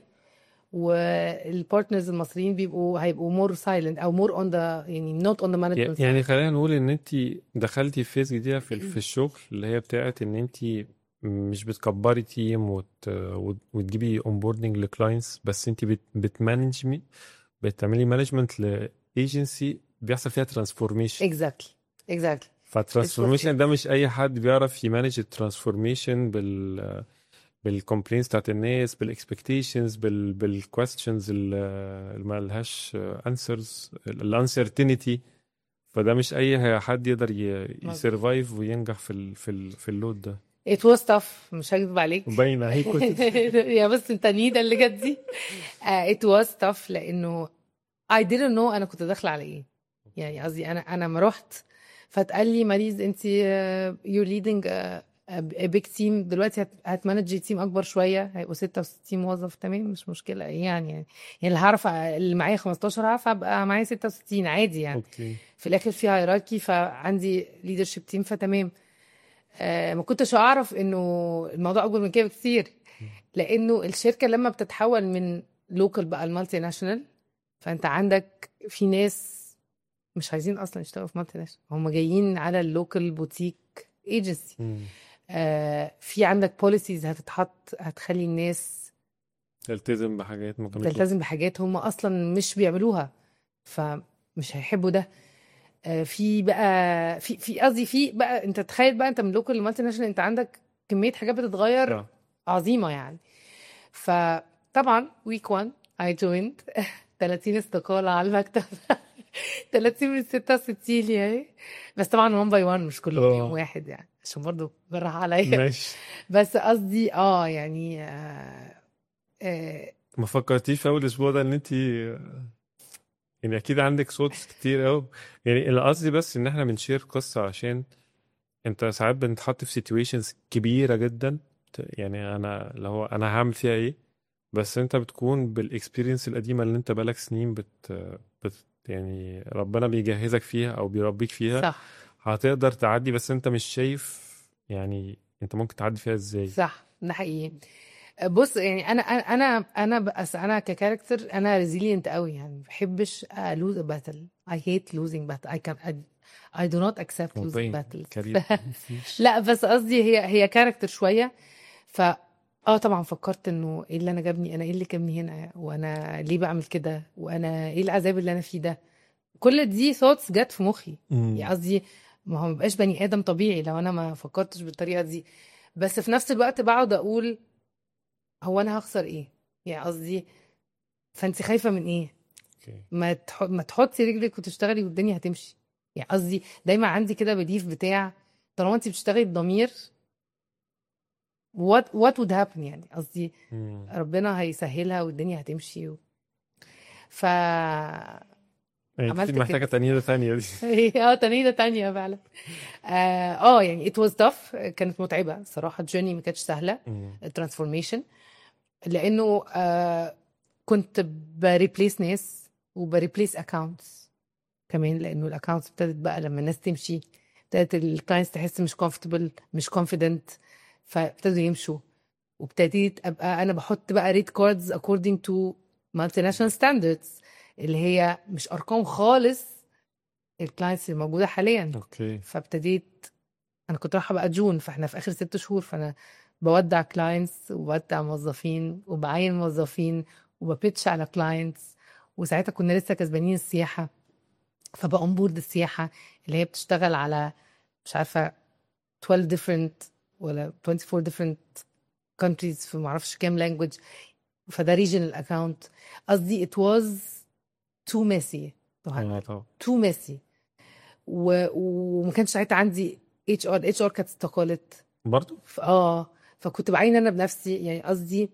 والبارتنرز المصريين بيبقوا هيبقوا مور سايلنت او مور اون ذا يعني نوت اون ذا ي- مانجمنت يعني سايد خلينا نقول ان انت دخلتي في فيز جديدة في في الشغل اللي هي بتاعت ان انت مش بتكبري تيم وت... وت- وتجيبي اونبوردنج لكلاينتس بس انت بت... بتمانجمي بتعملي مانجمنت لايجنسي بيحصل فيها ترانسفورميشن اكزاكتلي اكزاكتلي اتس فالترانسفورميشن ده مش اي حد بيعرف يمانج الترانسفورميشن بال بالكومبلينز بتاعت الناس بالاكسبكتيشنز بال بالكويستشنز اللي ما لهاش انسرز الانسرتينتي فده مش اي حد يقدر مظبوط يسرفايف وينجح في ال في ال في اللود ده it was tough مش هكذب عليك باينه هي كنت يا بس انت نيده اللي جت دي آه، it was tough لانه I didn't know انا كنت داخله على ايه يعني قصدي انا انا ما رحت فتقال لي ماريز انت يور ليدنج بيج تيم دلوقتي هت- هتمانجي تيم اكبر شويه هيبقوا 66 موظف تمام مش مشكله يعني يعني يعني اللي هعرف اللي معايا 15 هعرف ابقى معايا 66 عادي يعني اوكي في الاخر في هيراركي فعندي ليدرشيب تيم فتمام آه ما كنتش اعرف انه الموضوع اكبر من كده بكتير لانه الشركه لما بتتحول من لوكال بقى المالتي ناشونال فانت عندك في ناس مش عايزين اصلا يشتغلوا في مالتي ناشونال هم جايين على اللوكال بوتيك ايجنسي مم. آه في عندك بوليسيز هتتحط هتخلي الناس تلتزم بحاجات ما كانوش تلتزم بحاجات هم اصلا مش بيعملوها فمش هيحبوا ده آه، في بقى في في قصدي في بقى انت تخيل بقى انت من لوكال مالتي ناشونال انت عندك كميه حاجات بتتغير اه عظيمه يعني فطبعا ويك 1 اي جوينت 30 استقاله على المكتب 30 من 66 يعني بس طبعا 1 باي 1 مش كلهم اه يوم واحد يعني عشان برضه بالراحه عليا ماشي بس قصدي اه يعني آه آه ما فكرتيش في اول اسبوع ده ان انت يعني اكيد عندك صوت كتير قوي يعني اللي قصدي بس ان احنا بنشير قصة عشان انت ساعات بنتحط في سيتويشنز كبيرة جدا ت- يعني انا اللي هو انا هعمل فيها ايه بس انت بتكون بالاكسبيرينس القديمة اللي انت بقالك سنين بت, بت يعني ربنا بيجهزك فيها او بيربيك فيها صح هتقدر تعدي بس انت مش شايف يعني انت ممكن تعدي فيها ازاي صح ده حقيقي بص يعني انا انا انا انا بس انا ككاركتر انا ريزيلينت قوي يعني ما بحبش لوز باتل I hate losing battle I can I, I do not accept losing مبين battles كريم لا بس قصدي هي هي كاركتر شويه ف اه طبعا فكرت انه ايه اللي انا جابني انا ايه اللي جابني هنا وانا ليه بعمل كده وانا ايه العذاب اللي انا فيه ده كل دي ثوتس جت في مخي يعني مم. قصدي ما هو مبقاش بني ادم طبيعي لو انا ما فكرتش بالطريقه دي بس في نفس الوقت بقعد اقول هو انا هخسر ايه يعني قصدي فانت خايفه من ايه اوكي ما تح... ما تحطي رجلك وتشتغلي والدنيا هتمشي يعني قصدي دايما عندي كده بديف بتاع طالما انت بتشتغلي بضمير what what would happen يعني قصدي مم. ربنا هيسهلها والدنيا هتمشي و... ف يعني انت عملت محتاجة كده تنينة تانية دي اه تنينة تانية فعلا اه آه، يعني it was tough كانت متعبة صراحة الجيرني ما كانتش سهلة مم. الترانسفورميشن لانه آه كنت بريبليس ناس وبريبليس اكونتس كمان لانه الاكونتس ابتدت بقى لما الناس تمشي ابتدت الكلاينتس تحس مش كومفورتبل مش كونفيدنت فابتدوا يمشوا وابتديت ابقى انا بحط بقى ريت كاردز according to multinational standards اللي هي مش ارقام خالص الكلاينتس اللي موجوده حاليا اوكي فابتديت انا كنت رايحه بقى جون فاحنا في اخر ست شهور فانا بودع كلاينتس وبودع موظفين وبعين موظفين وببيتش على كلاينتس وساعتها كنا لسه كسبانين السياحه فبقوم بورد السياحه اللي هي بتشتغل على مش عارفه 12 different ولا 24 different countries في معرفش كام language فده regional account قصدي it was too messy to handle اه طبعا too messy و... وما كانش ساعتها عندي اتش ار اتش ار كانت استقالت برضو ف... اه فكنت بعين انا بنفسي يعني قصدي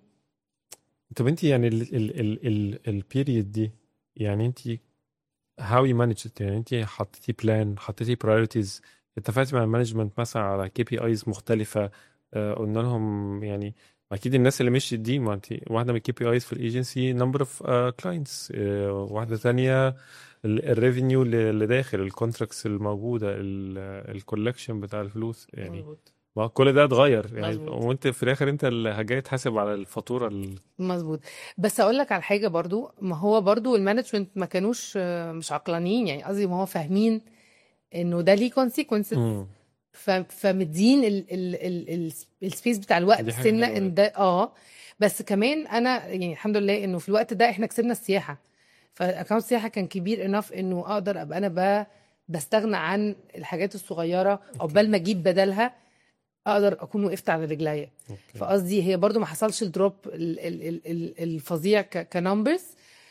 طب انت يعني ال ال ال ال البيريد دي يعني انت how you manage it يعني انت حطيتي بلان حطيتي priorities اتفقتي مع المانجمنت مثلا على كي بي ايز مختلفة آه، قلنا لهم يعني اكيد الناس اللي مشيت دي ما انت واحدة من الكي بي ايز في الايجنسي نمبر اوف كلاينتس واحدة تانية الريفينيو اللي داخل الكونتراكتس الموجودة الكولكشن بتاع الفلوس يعني مظبوط ما كل ده اتغير يعني مظبوط. وانت في الاخر انت اللي جاي تحاسب على الفاتوره ال... مظبوط بس اقول لك على حاجه برضو ما هو برضو المانجمنت ما كانوش آه، مش عقلانيين يعني قصدي ما هو فاهمين انه ده ليه consequences مم. ف... فمدين ال... ال... ال... ال... السبيس بتاع الوقت دي حاجه سنه حلوه ان ده اه بس كمان انا يعني الحمد لله انه في الوقت ده احنا كسبنا السياحه فاكونت السياحه كان كبير انف انه اقدر ابقى انا ب... بستغنى عن الحاجات الصغيره اوكي عقبال ما اجيب بدلها اقدر اكون وقفت على رجليا اوكي فقصدي هي برضو ما حصلش الدروب ال- ال- ال- ال- الفظيع كنمبرز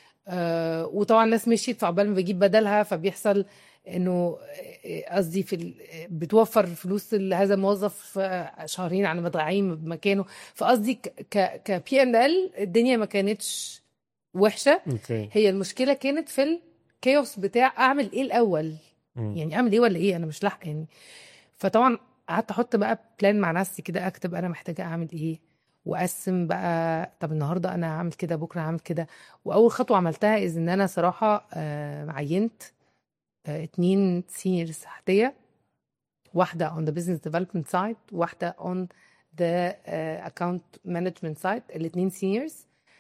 آه وطبعا الناس مشيت فعقبال ما بجيب بدلها فبيحصل انه آه، قصدي في ال- بتوفر فلوس لهذا الموظف آه، شهرين على ما تعين بمكانه فقصدي ك كبي ان ال الدنيا ما كانتش وحشه اوكي هي المشكله كانت في الكيوس بتاع اعمل ايه الاول مم. يعني اعمل ايه ولا ايه انا مش لاحقه يعني فطبعا قعدت احط بقى بلان مع نفسي كده اكتب انا محتاجه اعمل ايه واقسم بقى طب النهارده انا هعمل كده بكره هعمل كده واول خطوه عملتها از ان انا صراحه آه، عينت آه، اتنين سينيورز تحتيه واحده on the business development side واحده on the uh, account management side الاتنين سينيورز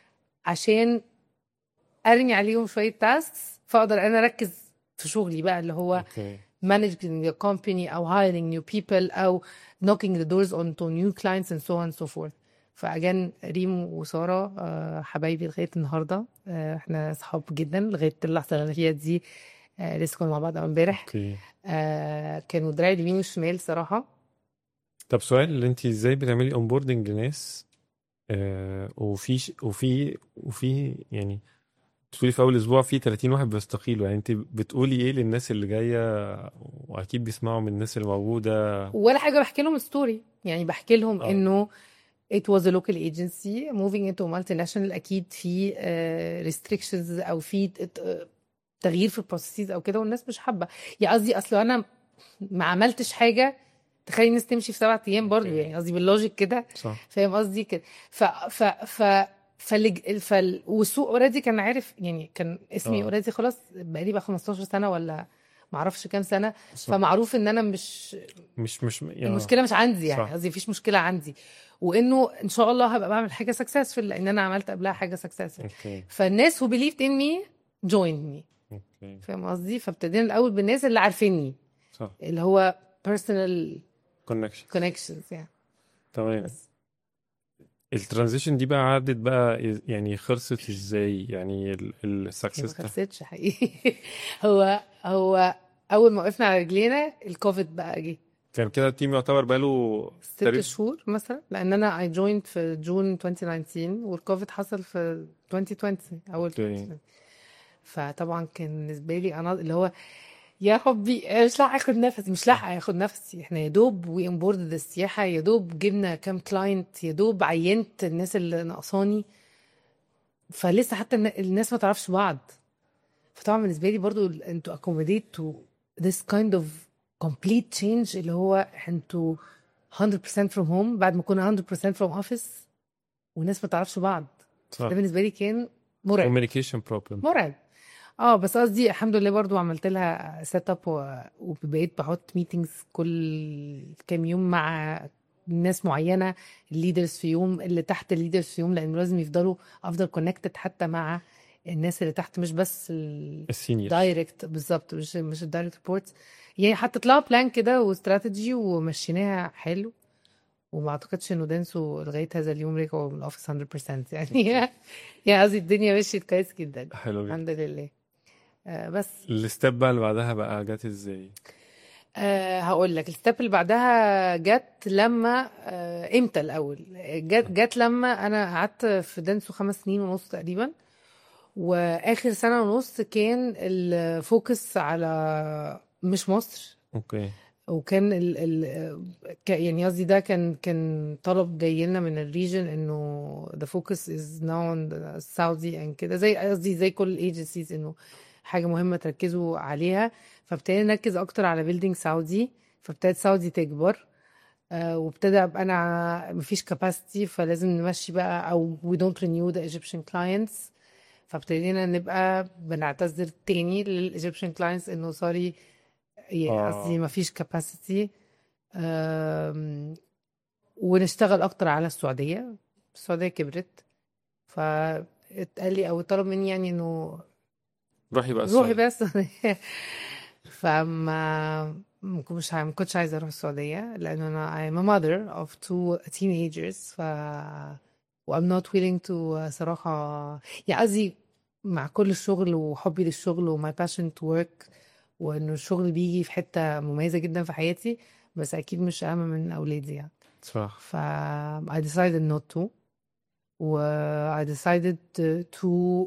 عشان ارمي عليهم شويه تاسكس فاقدر انا اركز في شغلي بقى اللي هو اوكي managing your company او hiring new people او knocking the doors on to new clients and so on and so forth فاجان ريم وساره آه، حبايبي لغايه النهارده آه، احنا صحاب جدا لغايه اللحظه اللي انا فيها دي آه، لسه كنا مع بعض أول امبارح اوكي آه، كانوا دراعي اليمين والشمال صراحه طب سؤال اللي انت ازاي بتعملي اونبوردنج لناس آه وفي ش... وفي وفي يعني بتقولي في اول اسبوع في 30 واحد بيستقيلوا يعني انت بتقولي ايه للناس اللي جايه واكيد بيسمعوا من الناس اللي موجوده ولا حاجه بحكي لهم ستوري يعني بحكي لهم اه انه it was a local agency moving into multinational اكيد في uh, restrictions او في ت- آه، تغيير في البروسيسز او كده والناس مش حابه يعني قصدي اصل انا ما عملتش حاجه تخلي الناس تمشي في سبعة ايام برضو اوكي يعني قصدي باللوجيك كده صح فاهم قصدي كده ف ف ف فالج... فال... والسوق اوريدي كان عارف يعني كان اسمي اه اوريدي خلاص بقالي بقى 15 سنه ولا ما اعرفش كام سنه صح فمعروف ان انا مش مش مش يا المشكله مش عندي يعني صح قصدي مفيش مشكله عندي وانه ان شاء الله هبقى بعمل حاجه سكسسفul لان انا عملت قبلها حاجه سكسسفul اوكي فالناس who believed in me joined me اوكي فاهم قصدي فابتدينا الاول بالناس اللي عارفيني صح اللي هو personal كونكشن connections يعني تمام بس الترانزيشن دي بقى عدت بقى إز- يعني خلصت ازاي يعني هي ما السكسس ده خلصتش حقيقي هو هو اول ما وقفنا على رجلينا الكوفيد بقى جه كان كده التيم يعتبر بقاله ست تقريبا شهور مثلا لان انا اي جوينت في جون 2019 والكوفيد حصل في 2020 اول اوكي 2020 فطبعا كان بالنسبه لي انا اللي هو يا حبي مش لاحقه اخد نفسي مش لاحقه اخد نفسي احنا يا دوب وي امبورد السياحه يا دوب جبنا كام كلاينت يا دوب عينت الناس اللي ناقصاني فلسه حتى النا- الناس ما تعرفش بعض فطبعا بالنسبه لي برضو ال- انتوا accommodate to this kind of complete change اللي هو انتوا 100% from home بعد ما كنا 100% from office والناس ما تعرفش بعض ده صح بالنسبه لي كان مرعب كوميونيكيشن بروبلم مرعب اه بس قصدي الحمد لله برضو عملت لها سيت اب وبقيت بحط ميتينجز كل كام يوم مع ناس معينه الليدرز في يوم اللي تحت الليدرز في يوم لان لازم يفضلوا افضل كونكتد حتى مع الناس اللي تحت مش بس السينيورز الدايركت بالظبط مش مش الدايركت ريبورتس يعني حطيت لها بلان كده واستراتيجي ومشيناها حلو وما اعتقدش انه دانسوا لغايه هذا اليوم رجعوا من الاوفيس 100% يعني يعني قصدي الدنيا مشيت كويس جدا حلو جدا الحمد لله آه بس الستيب بقى اللي بعدها بقى جت ازاي آه هقول لك الستيب اللي بعدها جت لما آه امتى الاول جت جت لما انا قعدت في دانسو خمس سنين ونص تقريبا واخر سنه ونص كان الفوكس على مش مصر اوكي وكان ال ال ك- يعني قصدي ده كان كان طلب جاي لنا من الريجن انه the focus is now on the Saudi and كده زي قصدي زي كل الايجنسيز انه حاجه مهمه تركزوا عليها فابتدينا نركز اكتر على بيلدينج سعودي فابتدت سعودي تكبر آه، وابتدى ابقى انا مفيش كاباسيتي فلازم نمشي بقى او we don't renew the Egyptian clients فابتدينا نبقى بنعتذر تاني للايجيبشن كلاينتس انه سوري قصدي اه مفيش كاباسيتي ونشتغل اكتر على السعوديه السعوديه كبرت فاتقال لي او طلب مني يعني انه روحي بقى روحي السعودية بس فما ما كنتش ما كنتش عايزه اروح السعوديه لان انا I'm a mother of two teenagers ف و I'm not willing to صراحه يعني قصدي مع كل الشغل وحبي للشغل و my passion to work وانه الشغل بيجي في حته مميزه جدا في حياتي بس اكيد مش اهم من اولادي يعني صح ف I decided not to و I decided to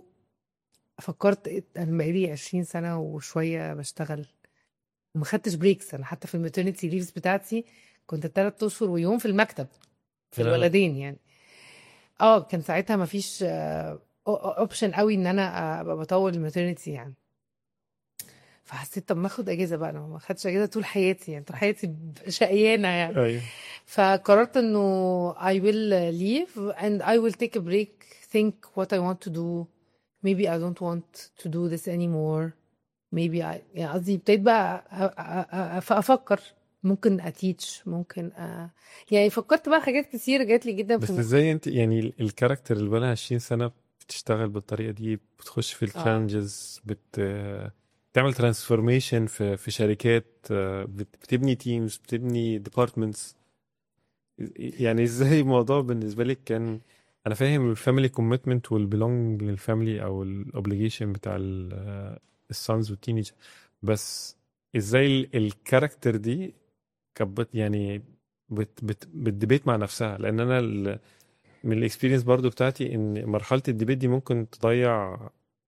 فكرت انا بقالي 20 سنه وشويه بشتغل وما خدتش بريكس انا حتى في الماترنتي ليفز بتاعتي كنت ثلاث اشهر ويوم في المكتب في فعلا الولدين يعني اه كان ساعتها ما فيش اوبشن قوي ان انا ابقى بطول الماترنتي يعني فحسيت طب ما اخد اجازه بقى انا ما خدتش اجازه طول حياتي يعني طول حياتي شقيانه يعني ايوه فقررت انه I will leave and I will take a break think what I want to do maybe I don't want to do this anymore maybe I يعني قصدي ابتديت بقى أ- أ- أ- افكر ممكن اتيتش ممكن أ... يعني فكرت بقى حاجات كتير جات لي جدا بس في ازاي انت يعني ال- الكاركتر اللي بقالها 20 سنة بتشتغل بالطريقة دي بتخش في اه التشالنجز بت بتعمل ترانسفورميشن في في شركات آه، بت- بتبني تيمز بتبني ديبارتمنتس يعني ازاي الموضوع بالنسبة لك كان انا فاهم الفاميلي كوميتمنت والبيلونج للفاميلي او الاوبليجيشن بتاع السانز والتينيج بس ازاي ال- الكاركتر دي كانت بت- يعني بت بت بتديبيت مع نفسها لان انا ال- من الاكسبيرينس برضو بتاعتي ان مرحله الديبيت دي ممكن تضيع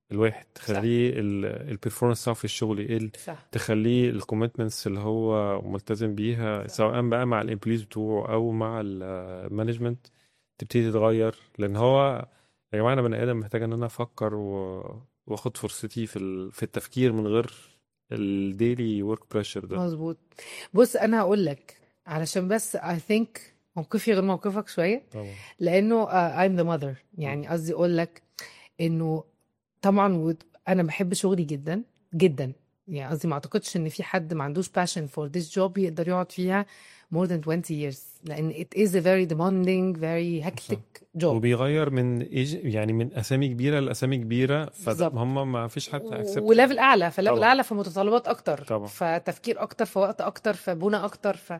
الواحد صح تخليه البرفورمانس بتاعه في الشغل يقل صح تخليه الكوميتمنتس اللي هو ملتزم بيها صح سواء بقى مع الامبلويز بتوعه او مع المانجمنت تبتدي تتغير لان هو يا جماعه انا بني ادم محتاج ان انا افكر و... واخد فرصتي في ال... في التفكير من غير الديلي ورك بريشر ده مظبوط بص انا هقول لك علشان بس I think موقفي غير موقفك شويه طبعا لانه uh, I'm the mother م. يعني قصدي اقول لك انه طبعا ود- انا بحب شغلي جدا جدا يعني قصدي ما اعتقدش ان في حد ما عندوش passion for this job يقدر يقعد فيها more than 20 years لان it is a very demanding very صح hectic job وبيغير من إيج... يعني من اسامي كبيره لاسامي كبيره بالظبط فهم ما فيش حد اكسبت وليفل اعلى فليفل طبعا اعلى فمتطلبات اكتر طبعا فتفكير اكتر فوقت اكتر فبنى اكتر ف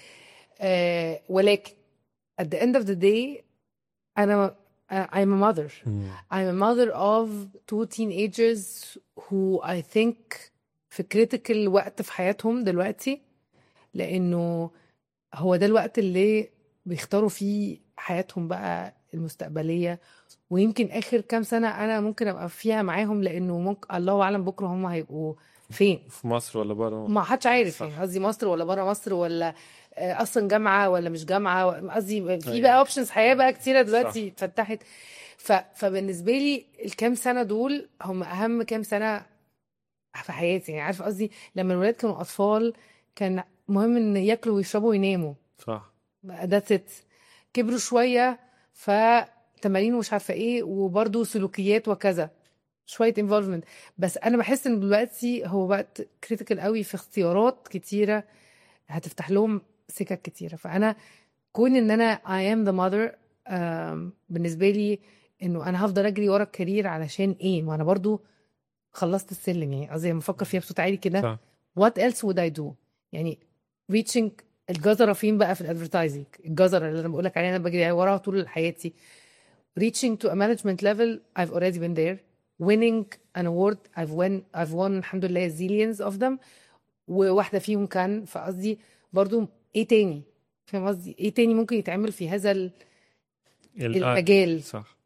آه ولكن at the end of the day انا I'm a mother مم. I'm a mother of two teenagers who I think في critical وقت في حياتهم دلوقتي لأنه هو ده الوقت اللي بيختاروا فيه حياتهم بقى المستقبلية ويمكن آخر كام سنة أنا ممكن أبقى فيها معاهم لأنه ممكن الله أعلم بكرة هم هيبقوا فين في مصر ولا بره ما حدش عارف صح يعني قصدي مصر ولا بره مصر ولا آه، اصلا جامعه ولا مش جامعه قصدي في ايوه بقى اوبشنز حياه بقى كتيره صح دلوقتي اتفتحت ف... فبالنسبه لي الكام سنه دول هم اهم كام سنه في حياتي يعني عارف قصدي لما الولاد كانوا اطفال كان مهم ان ياكلوا ويشربوا ويناموا صح ذاتس ات كبروا شويه فتمارين ومش عارفه ايه وبرضه سلوكيات وكذا شويه انفولفمنت بس انا بحس ان دلوقتي هو وقت كريتيكال قوي في اختيارات كتيره هتفتح لهم سكك كتيره فانا كون ان انا I am the mother آم، بالنسبه لي انه انا هفضل اجري ورا الكارير علشان ايه ما انا برضو خلصت السلم يعني قصدي لما افكر فيها بصوت عالي كده صح what else would I do يعني reaching الجزرة فين بقى في الادفرتايزنج الجزرة اللي انا بقول لك عليها انا بجري وراها طول حياتي reaching to a management level I've already been there winning an award I've won I've won الحمد لله zillions of them وواحدة فيهم كان فقصدي برضو ايه تاني فاهم قصدي ايه تاني ممكن يتعمل في هذا ال- ال... آه، المجال صح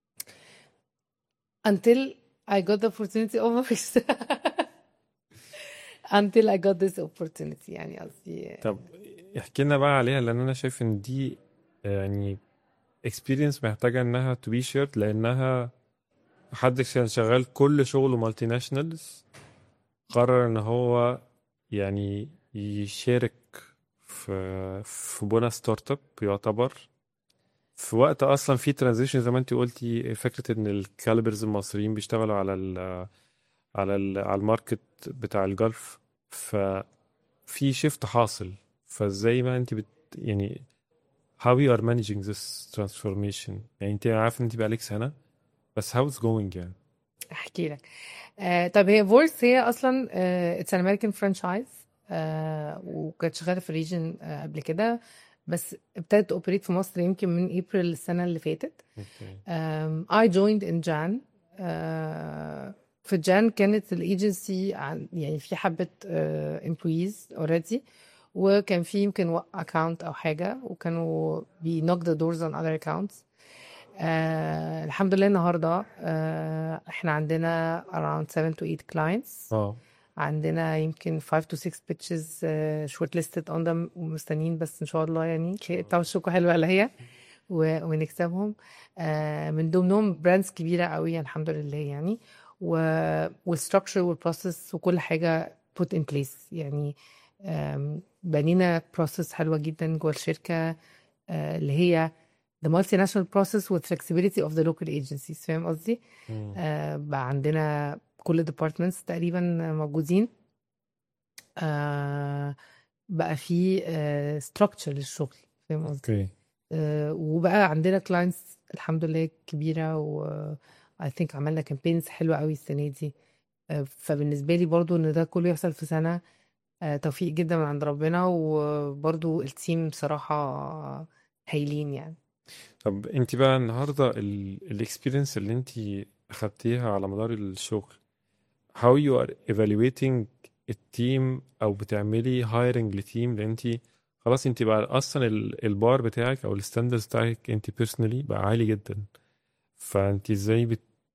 until I got the opportunity of until I got this opportunity يعني قصدي طب احكي لنا بقى عليها لان انا شايف ان دي يعني experience محتاجة انها to be shared لانها حد كان شغال كل شغله مالتي ناشونالز قرر ان هو يعني يشارك في في بنى ستارت اب يعتبر في وقت اصلا في ترانزيشن زي ما انت قلتي فكره ان الكاليبرز المصريين بيشتغلوا على ال على ال على الماركت بتاع الجلف ففي شيفت حاصل فازاي بقى انت بت يعني how you are managing this transformation يعني انت عارف ان انت بقالك سنه بس how it's going يعني احكي لك آه طب هي فورس هي اصلا اتس ان امريكان فرانشايز وكانت شغاله في الريجن آه قبل كده بس ابتدت اوبريت في مصر يمكن من ابريل السنه اللي فاتت اوكي um, I joined in Jan uh, في جان كانت الايجنسي يعني في حبة uh, employees already وكان في يمكن اكونت او حاجة وكانوا بي knock the doors on other accounts uh, الحمد لله النهاردة uh, احنا عندنا around 7 to 8 clients اه عندنا يمكن 5 to 6 pitches uh, shortlisted on them ومستنيين بس ان شاء الله يعني توشكوا حلوة اللي هي و- ونكسبهم آه، من ضمنهم براندز كبيرة قوي الحمد لله يعني والستراكشر والبروسيس وكل حاجة put in place يعني آم، بنينا بروسيس حلوة جدا جوه الشركة آه، اللي هي the multinational process with flexibility of the local agencies فاهم قصدي؟ مم. آه، بقى عندنا كل departments تقريبا موجودين آه، بقى في آه، structure للشغل فاهم قصدي؟ اوكي آه، وبقى عندنا كلاينتس الحمد لله كبيرة و I think عملنا كامبينز حلوة قوي السنة دي آه، فبالنسبة لي برضو ان ده كله يحصل في سنة آه، توفيق جدا من عند ربنا وبرضو التيم بصراحة هايلين يعني طب انت بقى النهارده الاكسبيرينس اللي انت اخدتيها على مدار الشغل how you are evaluating التيم او بتعملي hiring لتيم لان انت خلاص انت بقى اصلا ال- البار بتاعك او الستاندرز بتاعك انت بيرسونالي بقى عالي جدا فانت ازاي بت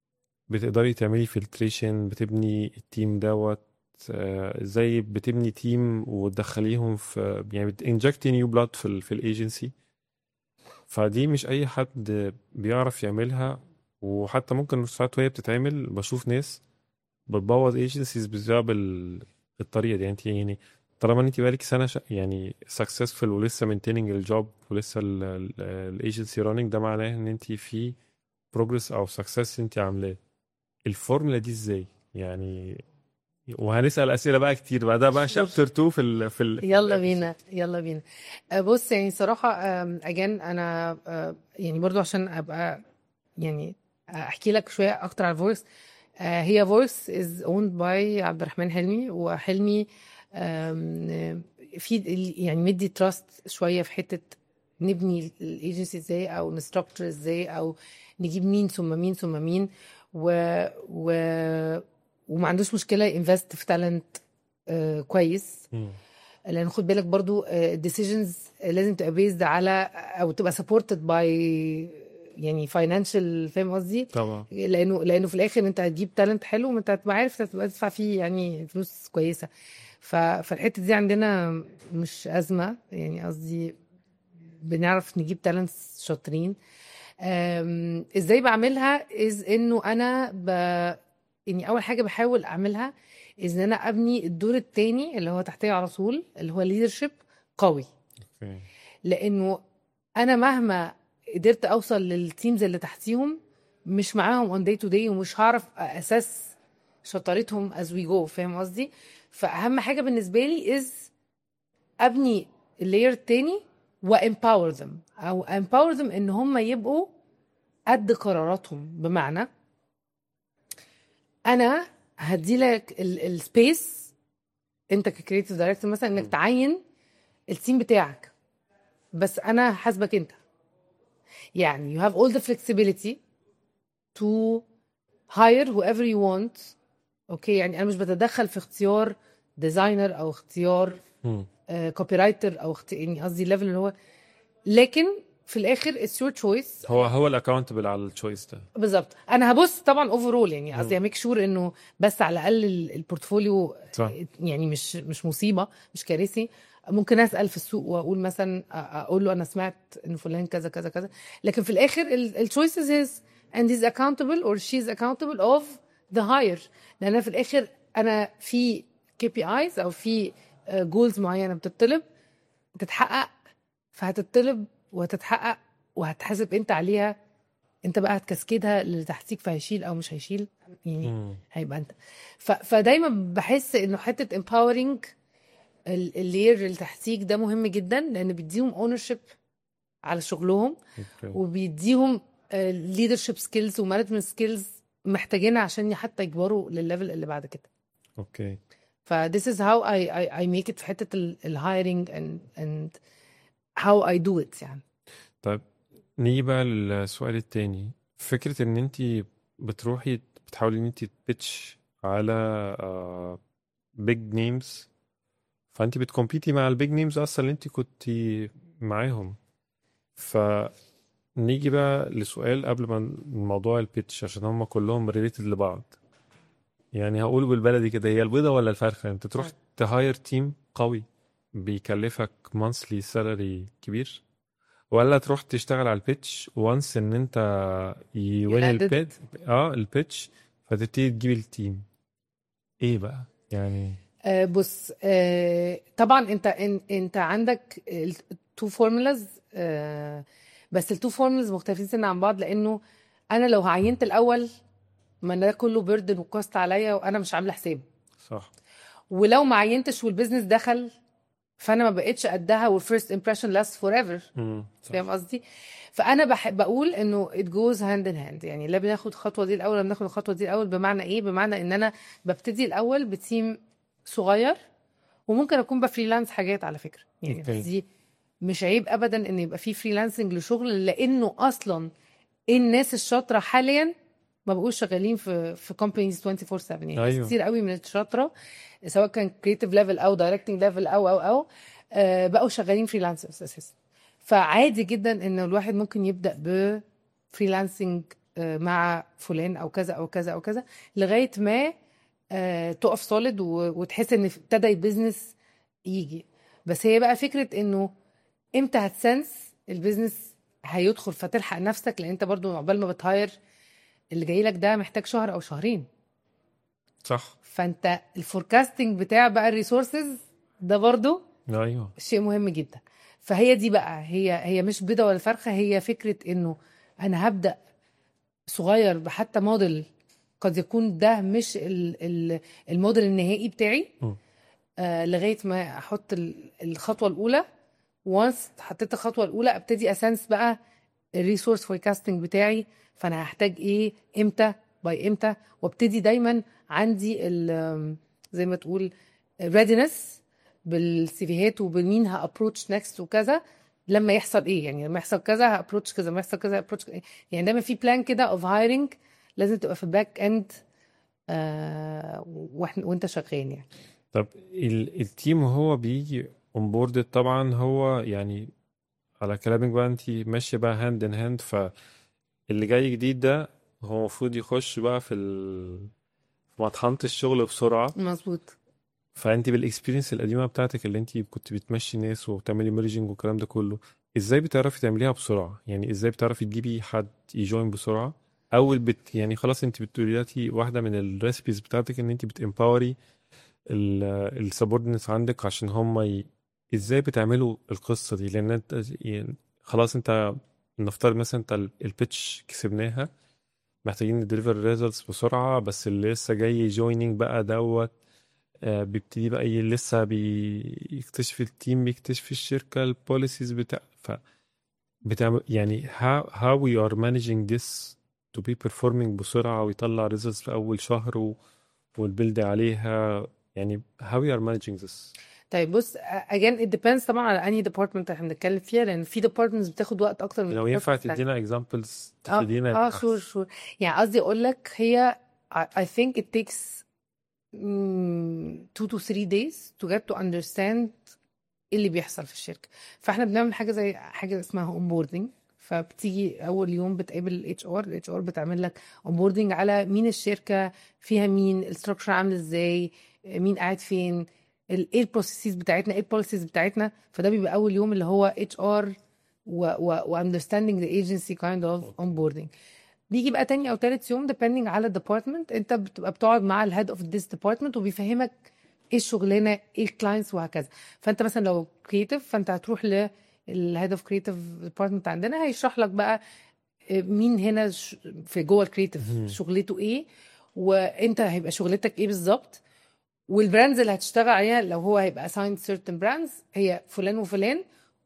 بتقدري تعملي فلتريشن بتبني التيم دوت آه، ازاي بتبني تيم وتدخليهم في يعني بتنجكتي نيو بلاد في ال في الايجنسي فدي مش اي حد بيعرف يعملها وحتى ممكن ساعات وهي بتتعمل بشوف ناس بتبوظ ايجنسيز بسبب ال- الطريقه دي يعني انت يعني طالما انت بقالك سنه ش... يعني سكسسفul ولسه مينتيننج الجوب ولسه الايجنسي راننج ده معناه ان انت في بروجرس او سكسس انت عاملاه الفورمولا دي ازاي يعني وهنسال اسئله بقى كتير بقى ده بقى شابتر 2 في ال في ال يلا بينا يلا بينا آه، بص يعني صراحة اجان انا آه، يعني برضو عشان ابقى يعني احكي لك شوية اكتر على فويس هي فويس از owned باي عبد الرحمن حلمي وحلمي آم، في يعني مدي تراست شوية في حتة نبني الايجنسي ازاي او نستراكتر ازاي او نجيب مين ثم مين ثم مين و, و وما عندوش مشكلة ينفست في تالنت كويس مم. لان خد بالك برضو الديسيجنز لازم تبقى بيزد على او تبقى سبورتد باي يعني فاينانشال فاهم قصدي طبعا لانه لانه في الاخر انت هتجيب تالنت حلو وانت هتبقى عارف تبقى تدفع فيه يعني فلوس كويسه ف... فالحته دي عندنا مش ازمه يعني قصدي بنعرف نجيب تالنتس شاطرين أم، ازاي بعملها از انه انا ب... يعني اول حاجه بحاول اعملها از ان انا ابني الدور التاني اللي هو تحتيه على طول اللي هو ليدرشيب قوي اوكي لانه انا مهما قدرت اوصل للتيمز اللي تحتيهم مش معاهم اون داي تو داي ومش هعرف اساس شطارتهم از وي جو فاهم قصدي فاهم حاجه بالنسبه لي از ابني اللاير التاني وامباور ذم او امباور ذم ان هم يبقوا قد قراراتهم بمعنى انا هدي لك السبيس انت ككريتيف دايركتور مثلا انك تعين التيم بتاعك بس انا حاسبك انت يعني you have all the flexibility to hire whoever you want اوكي يعني انا مش بتدخل في اختيار ديزاينر او اختيار مم. كوبي رايتر او اختيار يعني قصدي الليفل اللي هو لكن في الاخر it's your choice هو هو الاكونتبل على التشويس ده بالظبط انا هبص طبعا اوفرول يعني قصدي ميك شور انه بس على الاقل ال- البورتفوليو صح. يعني مش مش مصيبه مش كارثي ممكن اسال في السوق واقول مثلا أ- اقول له انا سمعت ان فلان كذا كذا كذا لكن في الاخر التشويسز هيز and he's accountable or she's accountable of the hire لان أنا في الاخر انا في كي بي ايز او في جولز معينه بتطلب تتحقق فهتطلب وهتتحقق وهتحاسب انت عليها انت بقى هتكسكدها للي تحتيك فهيشيل او مش هيشيل يعني مم. هيبقى انت ف... فدايما بحس انه حته empowering ال- اللير اللي تحتيك ده مهم جدا لان بيديهم اونرشيب على شغلهم اوكي وبيديهم ليدرشيب سكيلز ومانجمنت سكيلز محتاجينها عشان حتى يكبروا للليفل اللي بعد كده اوكي ف this is how I I, I make it في حته الهايرنج and and how I do it يعني طيب نيجي بقى للسؤال التاني فكرة ان انت بتروحي بتحاولي ان انت تبيتش على بيج نيمز فانت بتكمبيتي مع البيج نيمز اصلا اللي انت كنت معاهم فنيجي بقى لسؤال قبل ما الموضوع البيتش عشان هم كلهم ريليتد لبعض يعني هقول بالبلدي كده هي البيضة ولا الفرخة انت تروح تهاير تيم قوي بيكلفك مانثلي سالري كبير ولا تروح تشتغل على البيتش وانس ان انت يوين You landed. البيت اه البيتش فتبتدي تجيب التيم ايه بقى يعني آه بص آه طبعا انت ان انت عندك التو فورمولاز آه بس التو فورمولاز مختلفين سنة عن بعض لانه انا لو عينت الاول ما ده كله بيردن وكوست عليا وانا مش عامله حساب صح ولو ما عينتش والبيزنس دخل فانا ما بقتش قدها والفيرست امبريشن لاست فور ايفر امم فاهم قصدي فانا بحب بقول انه it goes hand in hand يعني لا بناخد الخطوه دي الاول ولا بناخد الخطوه دي الاول بمعنى ايه بمعنى ان انا ببتدي الاول بتيم صغير وممكن اكون بفريلانس حاجات على فكره يعني أوكي. دي مش عيب ابدا ان يبقى في فريلانسنج لشغل لانه اصلا الناس الشاطره حاليا ما بقوش شغالين في في كومبانيز 24 7 يعني أيوة. أيوه. كتير قوي من الشاطره سواء كان كريتيف ليفل او دايركتنج ليفل او او او آه، بقوا شغالين فريلانسرز اساسا فعادي جدا ان الواحد ممكن يبدا بفريلانسنج آه، مع فلان او كذا او كذا او كذا لغايه ما آه، تقف سوليد وتحس ان ابتدى البيزنس يجي بس هي بقى فكره انه امتى هتسنس البيزنس هيدخل فتلحق نفسك لان انت برضو عقبال ما بتهاير اللي جاي لك ده محتاج شهر او شهرين صح فانت الفوركاستنج بتاع بقى الريسورسز ده برضو ايوه شيء مهم جدا فهي دي بقى هي هي مش بيضه ولا فرخه هي فكره انه انا هبدا صغير بحتى موديل قد يكون ده مش ال- ال- الموديل النهائي بتاعي م. آه لغايه ما احط ال- الخطوه الاولى وانس حطيت الخطوه الاولى ابتدي اسنس بقى الريسورس فوركاستنج بتاعي فانا هحتاج ايه امتى باي امتى وابتدي دايما عندي ال- زي ما تقول ريدنس بالسيفيهات وبمين هابروتش نكست وكذا لما يحصل ايه يعني لما يحصل كذا هابروتش كذا لما يحصل كذا هابروتش يعني دايما في بلان كده اوف هايرنج لازم تبقى في الباك اند آه واحنا وانت شغال يعني طب ال- التيم وهو بيجي اونبوردد طبعا هو يعني على كلامك بقى انت ماشيه بقى هاند ان هاند فاللي جاي جديد ده هو المفروض يخش بقى في ال... في مطحنة الشغل بسرعة مظبوط فانت بالاكسبيرينس القديمة بتاعتك اللي انت كنت بتمشي ناس وبتعملي ميرجنج والكلام ده كله ازاي بتعرفي تعمليها بسرعة يعني ازاي بتعرفي تجيبي حد يجوين بسرعة او بت يعني خلاص انت بتقولي دلوقتي واحدة من الريسبيز بتاعتك ان انت بتامباوري السبوردنس عندك عشان هم ي... ازاي بتعملوا القصة دي لان انت يعني خلاص انت نفترض مثلا انت البيتش كسبناها محتاجين نديليفر ريزلتس بسرعة بس اللي لسه جاي جويننج بقى دوت آه، بيبتدي بقى ي- لسه بيكتشف التيم بيكتشف الشركة البوليسيز بتاع ف بتعمل يعني how, how we are managing this to be performing بسرعة ويطلع results في أول شهر و... والبيلد عليها يعني how we are managing this طيب بص again it depends طبعا على انهي ديبارتمنت احنا بنتكلم فيها لان في ديبارتمنتس بتاخد وقت اكتر من لو ينفع departments تانية. تدينا examples اه تدينا اه شور شور يعني قصدي اقول لك هي I I think it takes mm, two to three days to get to understand ايه اللي بيحصل في الشركه فاحنا بنعمل حاجه زي حاجه اسمها اونبوردنج فبتيجي اول يوم بتقابل الاتش ار الاتش ار بتعمل لك اونبوردنج على مين الشركه فيها مين الاستراكشر عامل ازاي مين قاعد فين ال- ايه البروسيسز بتاعتنا ايه البوليسيز بتاعتنا فده بيبقى اول يوم اللي هو اتش ار و understanding the agency kind of onboarding بيجي بقى تاني او تالت يوم depending على الديبارتمنت انت بتبقى بتقعد مع الهيد اوف ذيس ديبارتمنت وبيفهمك ايه الشغلانه ايه الكلاينتس وهكذا فانت مثلا لو كريتيف فانت هتروح للهيد اوف كريتيف ديبارتمنت عندنا هيشرح لك بقى مين هنا ش- في جوه الكريتيف مهم. شغلته ايه وانت هيبقى شغلتك ايه بالظبط والبراندز اللي هتشتغل عليها لو هو هيبقى assigned certain brands هي فلان وفلان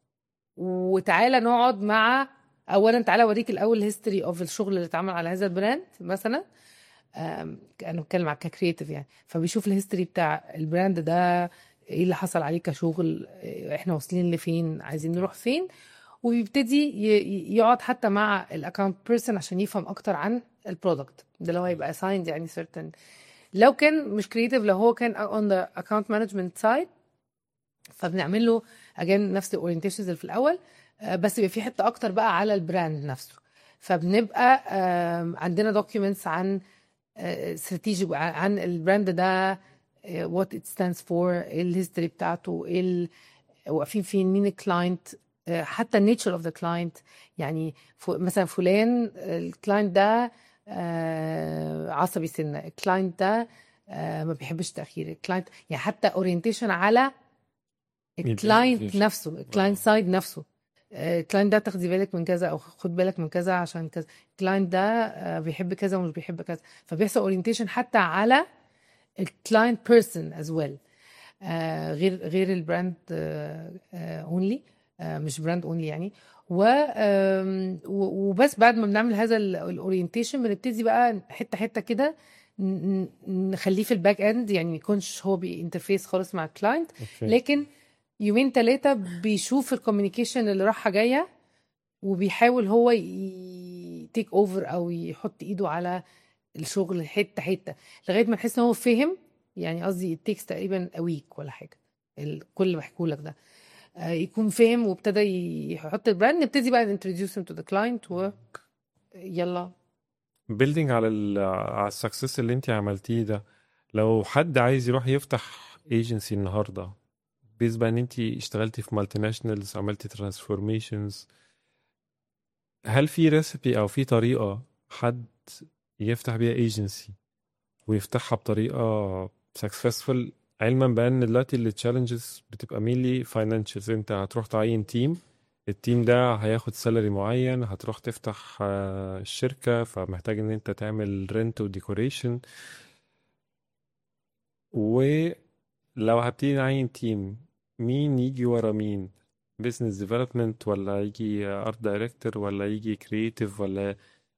وتعالى نقعد مع اولا تعالى اوريك الاول الهيستوري اوف الشغل اللي اتعمل على هذا البراند مثلا أم، انا بتكلم على ككريتيف يعني فبيشوف الهيستوري بتاع البراند ده ايه اللي حصل عليه كشغل إيه، احنا واصلين لفين عايزين نروح فين وبيبتدي ي- ي- يقعد حتى مع الاكونت بيرسون عشان يفهم اكتر عن البرودكت ده لو هيبقى assigned يعني certain لو كان مش كريتيف لو هو كان on the account management side فبنعمل له اجين نفس الاورينتيشنز اللي في الاول آه، بس بيبقى في حته اكتر بقى على البراند نفسه فبنبقى آم، عندنا دوكيومنتس عن استراتيجي عن البراند ده وات ات ستاندز فور ايه الهيستوري بتاعته ايه ال- واقفين فين مين الكلاينت حتى النيتشر اوف ذا كلاينت يعني ف- مثلا فلان الكلاينت ده آه، عصبي سنه الكلاينت ده آه، ما بيحبش التاخير الكلاينت يعني حتى اورينتيشن على الكلاينت Implementation. نفسه الكلاينت سايد نفسه آه، الكلاينت ده تاخدي بالك من كذا او خد بالك من كذا عشان كذا الكلاينت ده آه، بيحب كذا ومش بيحب كذا فبيحصل اورينتيشن حتى على الكلاينت بيرسون از ويل غير غير البراند اونلي مش براند اونلي يعني و آم، و- وبس بعد ما بنعمل هذا الاورينتيشن بنبتدي بقى حته حته كده ن- ن- نخليه في الباك اند يعني ما يكونش هو بينترفيس خالص مع الكلاينت اوكي لكن يومين ثلاثة بيشوف الكوميونيكيشن اللي رايحة جاية وبيحاول هو تيك اوفر او يحط ايده على الشغل حتة حتة لغاية ما نحس ان هو فهم يعني قصدي التكست تقريبا اويك ولا حاجة ال- كل اللي بحكيه لك ده آه، يكون فهم وابتدى يحط البراند نبتدي بقى نintroduce him to the client و يلا بيلدينج على ال على السكسس اللي انت عملتيه ده لو حد عايز يروح يفتح ايجنسي النهارده بيز بقى ان انت اشتغلتي في مالتي ناشونالز عملتي ترانسفورميشنز هل في ريسبي او في طريقه حد يفتح بيها ايجنسي ويفتحها بطريقه سكسسفul علما بان دلوقتي التشالنجز بتبقى مينلي فاينانشالز انت هتروح تعين تيم التيم ده هياخد سالري معين هتروح تفتح آه، الشركة فمحتاج ان انت تعمل رنت وديكوريشن ولو هبتدي نعين تيم مين يجي ورا مين بزنس ديفلوبمنت ولا يجي ارت دايركتور ولا يجي كرييتيف ولا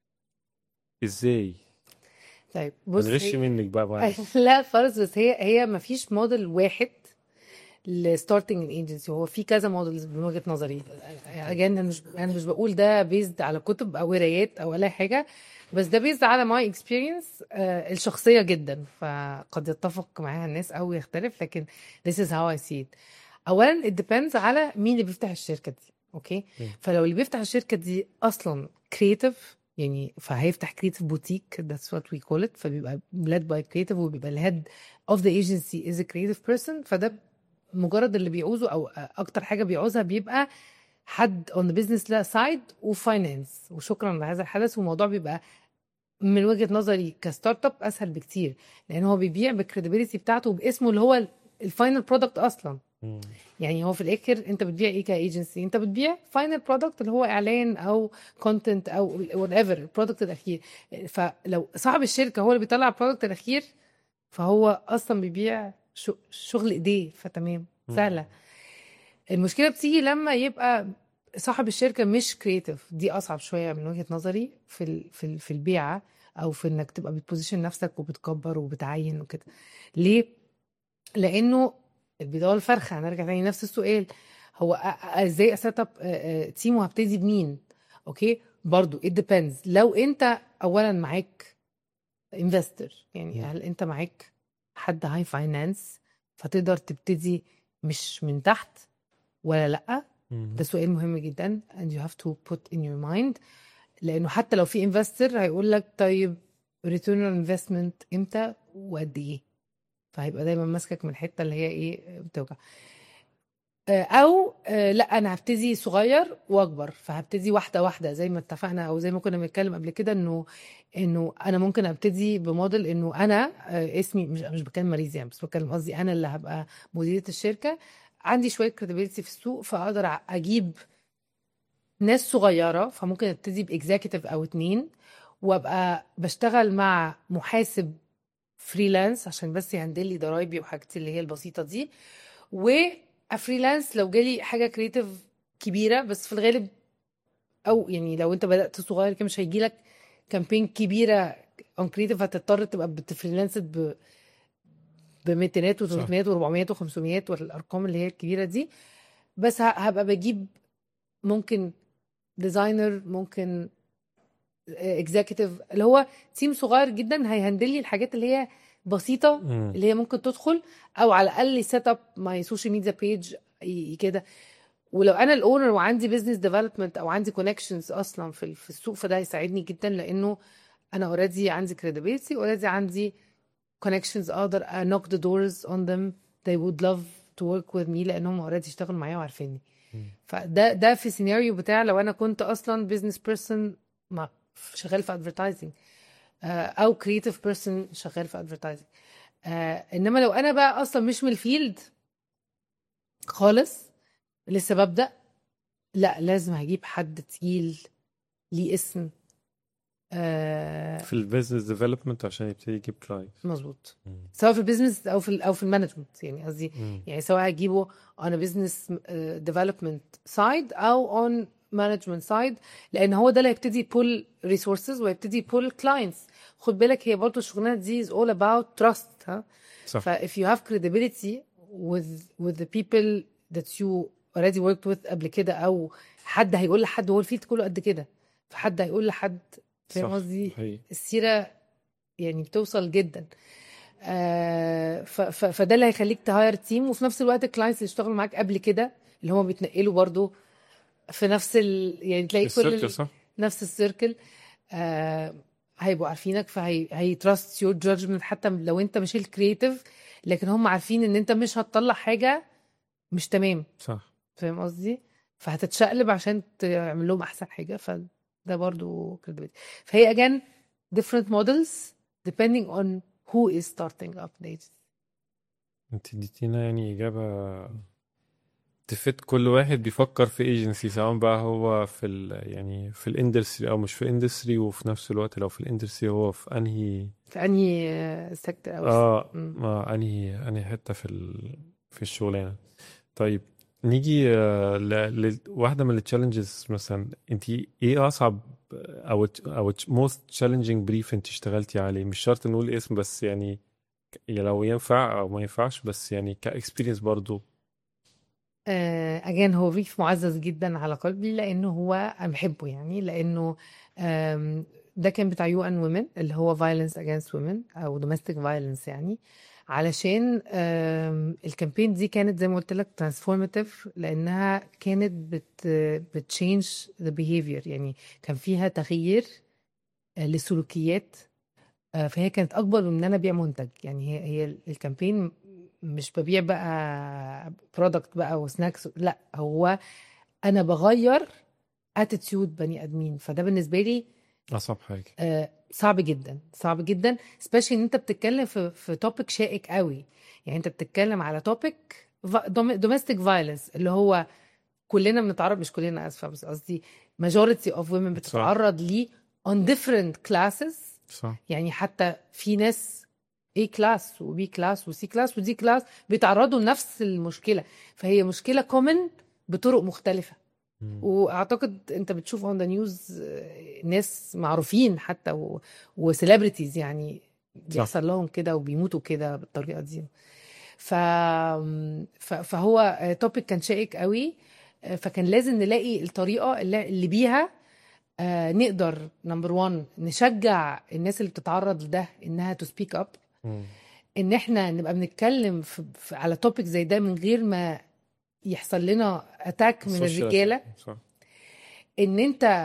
ازاي طيب بص بنغش هي... منك بقى معلش لا خالص بس هي هي ما فيش موديل واحد لستارتنج ايجنسي هو في كذا موديلز من وجهة نظري اجان انا مش انا مش بقول ده بيزد على كتب او قرايات او اي حاجه بس ده بيزد على ماي اكسبيرينس الشخصيه جدا فقد يتفق معاها الناس او يختلف لكن this is how I see it اولا it depends على مين اللي بيفتح الشركه دي اوكي مم. فلو اللي بيفتح الشركه دي اصلا كريتيف يعني فهيفتح كريتيف بوتيك that's what we call it فبيبقى led by creative وبيبقى الهيد of the agency is a creative person فده مجرد اللي بيعوزه او اكتر حاجه بيعوزها بيبقى حد on the business سايد وفاينانس وشكرا لهذا الحدث والموضوع بيبقى من وجهه نظري كستارت اب اسهل بكتير لان هو بيبيع بالكريديبيليتي بتاعته وباسمه اللي هو الفاينل برودكت اصلا مم. يعني هو في الاخر انت بتبيع ايه كايجنسي انت بتبيع فاينل برودكت اللي هو اعلان او كونتنت او وات ايفر البرودكت الاخير فلو صاحب الشركه هو اللي بيطلع البرودكت الاخير فهو اصلا بيبيع شو- شغل ايديه فتمام مم. سهله المشكله بتيجي لما يبقى صاحب الشركه مش كرييتيف دي اصعب شويه من وجهه نظري في ال في ال في البيعه او في انك تبقى بتبوزيشن نفسك وبتكبر وبتعين وكده ليه لانه البيضه والفرخه هنرجع تاني نفس السؤال هو أ- أ- ازاي اسيت اب تيم وهبتدي بمين اوكي برضو it depends لو انت اولا معاك انفستور يعني مم. هل انت معاك حد هاي فاينانس فتقدر تبتدي مش من تحت ولا لا مم. ده سؤال مهم جدا and you have to put in your mind لانه حتى لو في انفستور هيقول لك طيب ريتيرن انفستمنت امتى وقد ايه فهيبقى دايما ماسكك من الحته اللي هي ايه بتوجع آه، او آه، لا انا هبتدي صغير واكبر فهبتدي واحده واحده زي ما اتفقنا او زي ما كنا بنتكلم قبل كده انه انه انا ممكن ابتدي بموديل انه انا آه، اسمي مش مش بتكلم مريض يعني بس بتكلم قصدي انا اللي هبقى مديره الشركه عندي شويه كريديبيلتي في السوق فاقدر أ- اجيب ناس صغيره فممكن ابتدي باكزيكتيف او اتنين وابقى بشتغل مع محاسب فريلانس عشان بس يهندل لي ضرايبي وحاجتي اللي هي البسيطه دي وفريلانس لو جالي حاجه كريتيف كبيره بس في الغالب او يعني لو انت بدات صغير كده مش هيجي لك كامبين كبيره اون كريتيف هتضطر تبقى بتفريلانس ب بميتينات صح. و300 و400 و500 والارقام اللي هي الكبيره دي بس ه- هبقى بجيب ممكن ديزاينر ممكن اكزيكتيف اللي هو تيم صغير جدا هيهندل لي الحاجات اللي هي بسيطه مم. اللي هي ممكن تدخل او على الاقل سيت اب ماي سوشيال ميديا بيج كده ولو انا الاونر وعندي بزنس ديفلوبمنت او عندي كونكشنز اصلا في في السوق فده هيساعدني جدا لانه انا اوريدي عندي credibility اوريدي عندي connections اقدر knock the doors on them they would love to work with me لانهم اوريدي اشتغلوا معايا وعارفيني مم. فده ده في سيناريو بتاع لو انا كنت اصلا بزنس بيرسون شغال في ادفرتايزنج او كريتيف بيرسون شغال في ادفرتايزنج انما لو انا بقى اصلا مش من الفيلد خالص لسه ببدا لا لازم هجيب حد تقيل ليه اسم آه في البيزنس ديفلوبمنت عشان يبتدي يجيب كلاينت مظبوط سواء في البيزنس او في ال- او في المانجمنت يعني قصدي يعني سواء هجيبه on a business uh, development side او on management side لان هو ده اللي هيبتدي pull resources وهيبتدي pull clients خد بالك هي برضه الشغلانه دي is all about trust ها صح ف if you have credibility with with the people that you already worked with قبل كده او حد هيقول لحد هو الفيلد كله قد كده فحد هيقول لحد فاهم صح. قصدي حقيقي. السيره يعني بتوصل جدا آه ف ف فده اللي هيخليك تهاير تيم وفي نفس الوقت الكلاينتس اللي اشتغلوا معاك قبل كده اللي هم بيتنقلوا برضو في نفس ال... يعني تلاقي كل السيركل ال... صح نفس السيركل آه هيبقوا عارفينك فهي هي تراست يور جادجمنت حتى لو انت مش الكرييتيف لكن هم عارفين ان انت مش هتطلع حاجه مش تمام صح فاهم قصدي فهتتشقلب عشان تعمل لهم احسن حاجه فده برضو credibility فهي again different models depending on who is starting up the agency انت اديتينا يعني اجابه تفت كل واحد بيفكر في ايجنسي سواء بقى هو في ال يعني في الاندستري او مش في الاندستري وفي نفس الوقت لو في الاندستري هو في انهي في انهي سيكتور او اه مم. اه انهي انهي حته في ال... في الشغلانه طيب نيجي آه، ل... لواحده من التشالنجز مثلا انت ايه اصعب او او موست تشالنجينج بريف انت اشتغلتي عليه مش شرط نقول اسم بس يعني ك- لو ينفع او ما ينفعش بس يعني كاكسبيرينس برضو اجان هو بريف معزز جدا على قلبي لانه هو انا بحبه يعني لانه آم، ده كان بتاع يو ان وومن اللي هو violence against women او domestic violence يعني علشان آم، الكامبين دي كانت زي ما قلت لك transformative لانها كانت بت بتشينج ذا behavior يعني كان فيها تغيير آه، لسلوكيات آه، فهي كانت اكبر من ان انا ابيع منتج يعني هي هي الكامبين مش ببيع بقى برودكت بقى وسناكس لا هو انا بغير اتيتيود بني ادمين فده بالنسبه لي اصعب حاجه آه، صعب جدا صعب جدا سبيشلي ان انت بتتكلم في في توبيك شائك قوي يعني انت بتتكلم على توبيك دوميستيك فايلنس اللي هو كلنا بنتعرض مش كلنا اسفه بس قصدي majority of women بتتعرض ليه on different classes صح يعني حتى في ناس A كلاس وبي كلاس وسي كلاس ودي كلاس بيتعرضوا لنفس المشكله فهي مشكله كومن بطرق مختلفه مم. واعتقد انت بتشوف اون ذا نيوز ناس معروفين حتى وسيلبرتيز يعني بيحصل لهم كده وبيموتوا كده بالطريقه دي ف... ف... فهو توبيك كان شائك قوي آه، فكان لازم نلاقي الطريقه اللي, اللي بيها آه، نقدر نمبر 1 نشجع الناس اللي بتتعرض لده انها تو سبيك اب مم. ان احنا نبقى بنتكلم في في على توبيك زي ده من غير ما يحصل لنا اتاك من Social الرجاله aspect. صح ان انت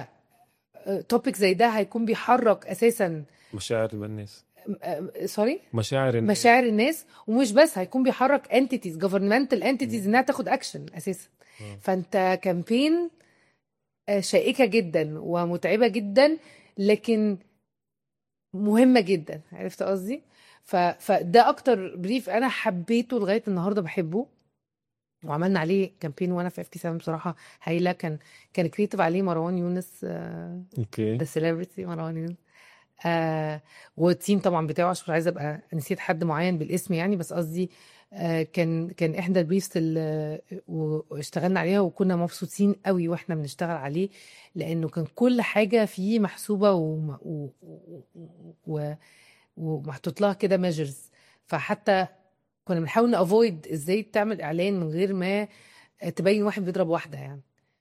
توبيك زي ده هيكون بيحرك اساسا مشاعر الناس سوري مشاعر الناس مشاعر الناس ومش بس هيكون بيحرك انتيتيز جوفرنمنتال انتيتيز انها تاخد اكشن اساسا مم. فانت كامبين شائكه جدا ومتعبه جدا لكن مهمه جدا عرفت قصدي ف... فده اكتر بريف انا حبيته لغايه النهارده بحبه وعملنا عليه كامبين وانا في اف تي 7 بصراحه هايله كان كان كريتيف عليه مروان يونس آه، اوكي ذا سيلبرتي مروان يونس آه والتيم طبعا بتاعه عشان مش عايزه ابقى نسيت حد معين بالاسم يعني بس قصدي آه كان كان احدى البريفز اللي واشتغلنا عليها وكنا مبسوطين قوي واحنا بنشتغل عليه لانه كان كل حاجه فيه محسوبه وم- و- و- و- ومحطوط لها كده ميجرز فحتى كنا بنحاول نافويد ازاي تعمل اعلان من غير ما تبين واحد بيضرب واحده يعني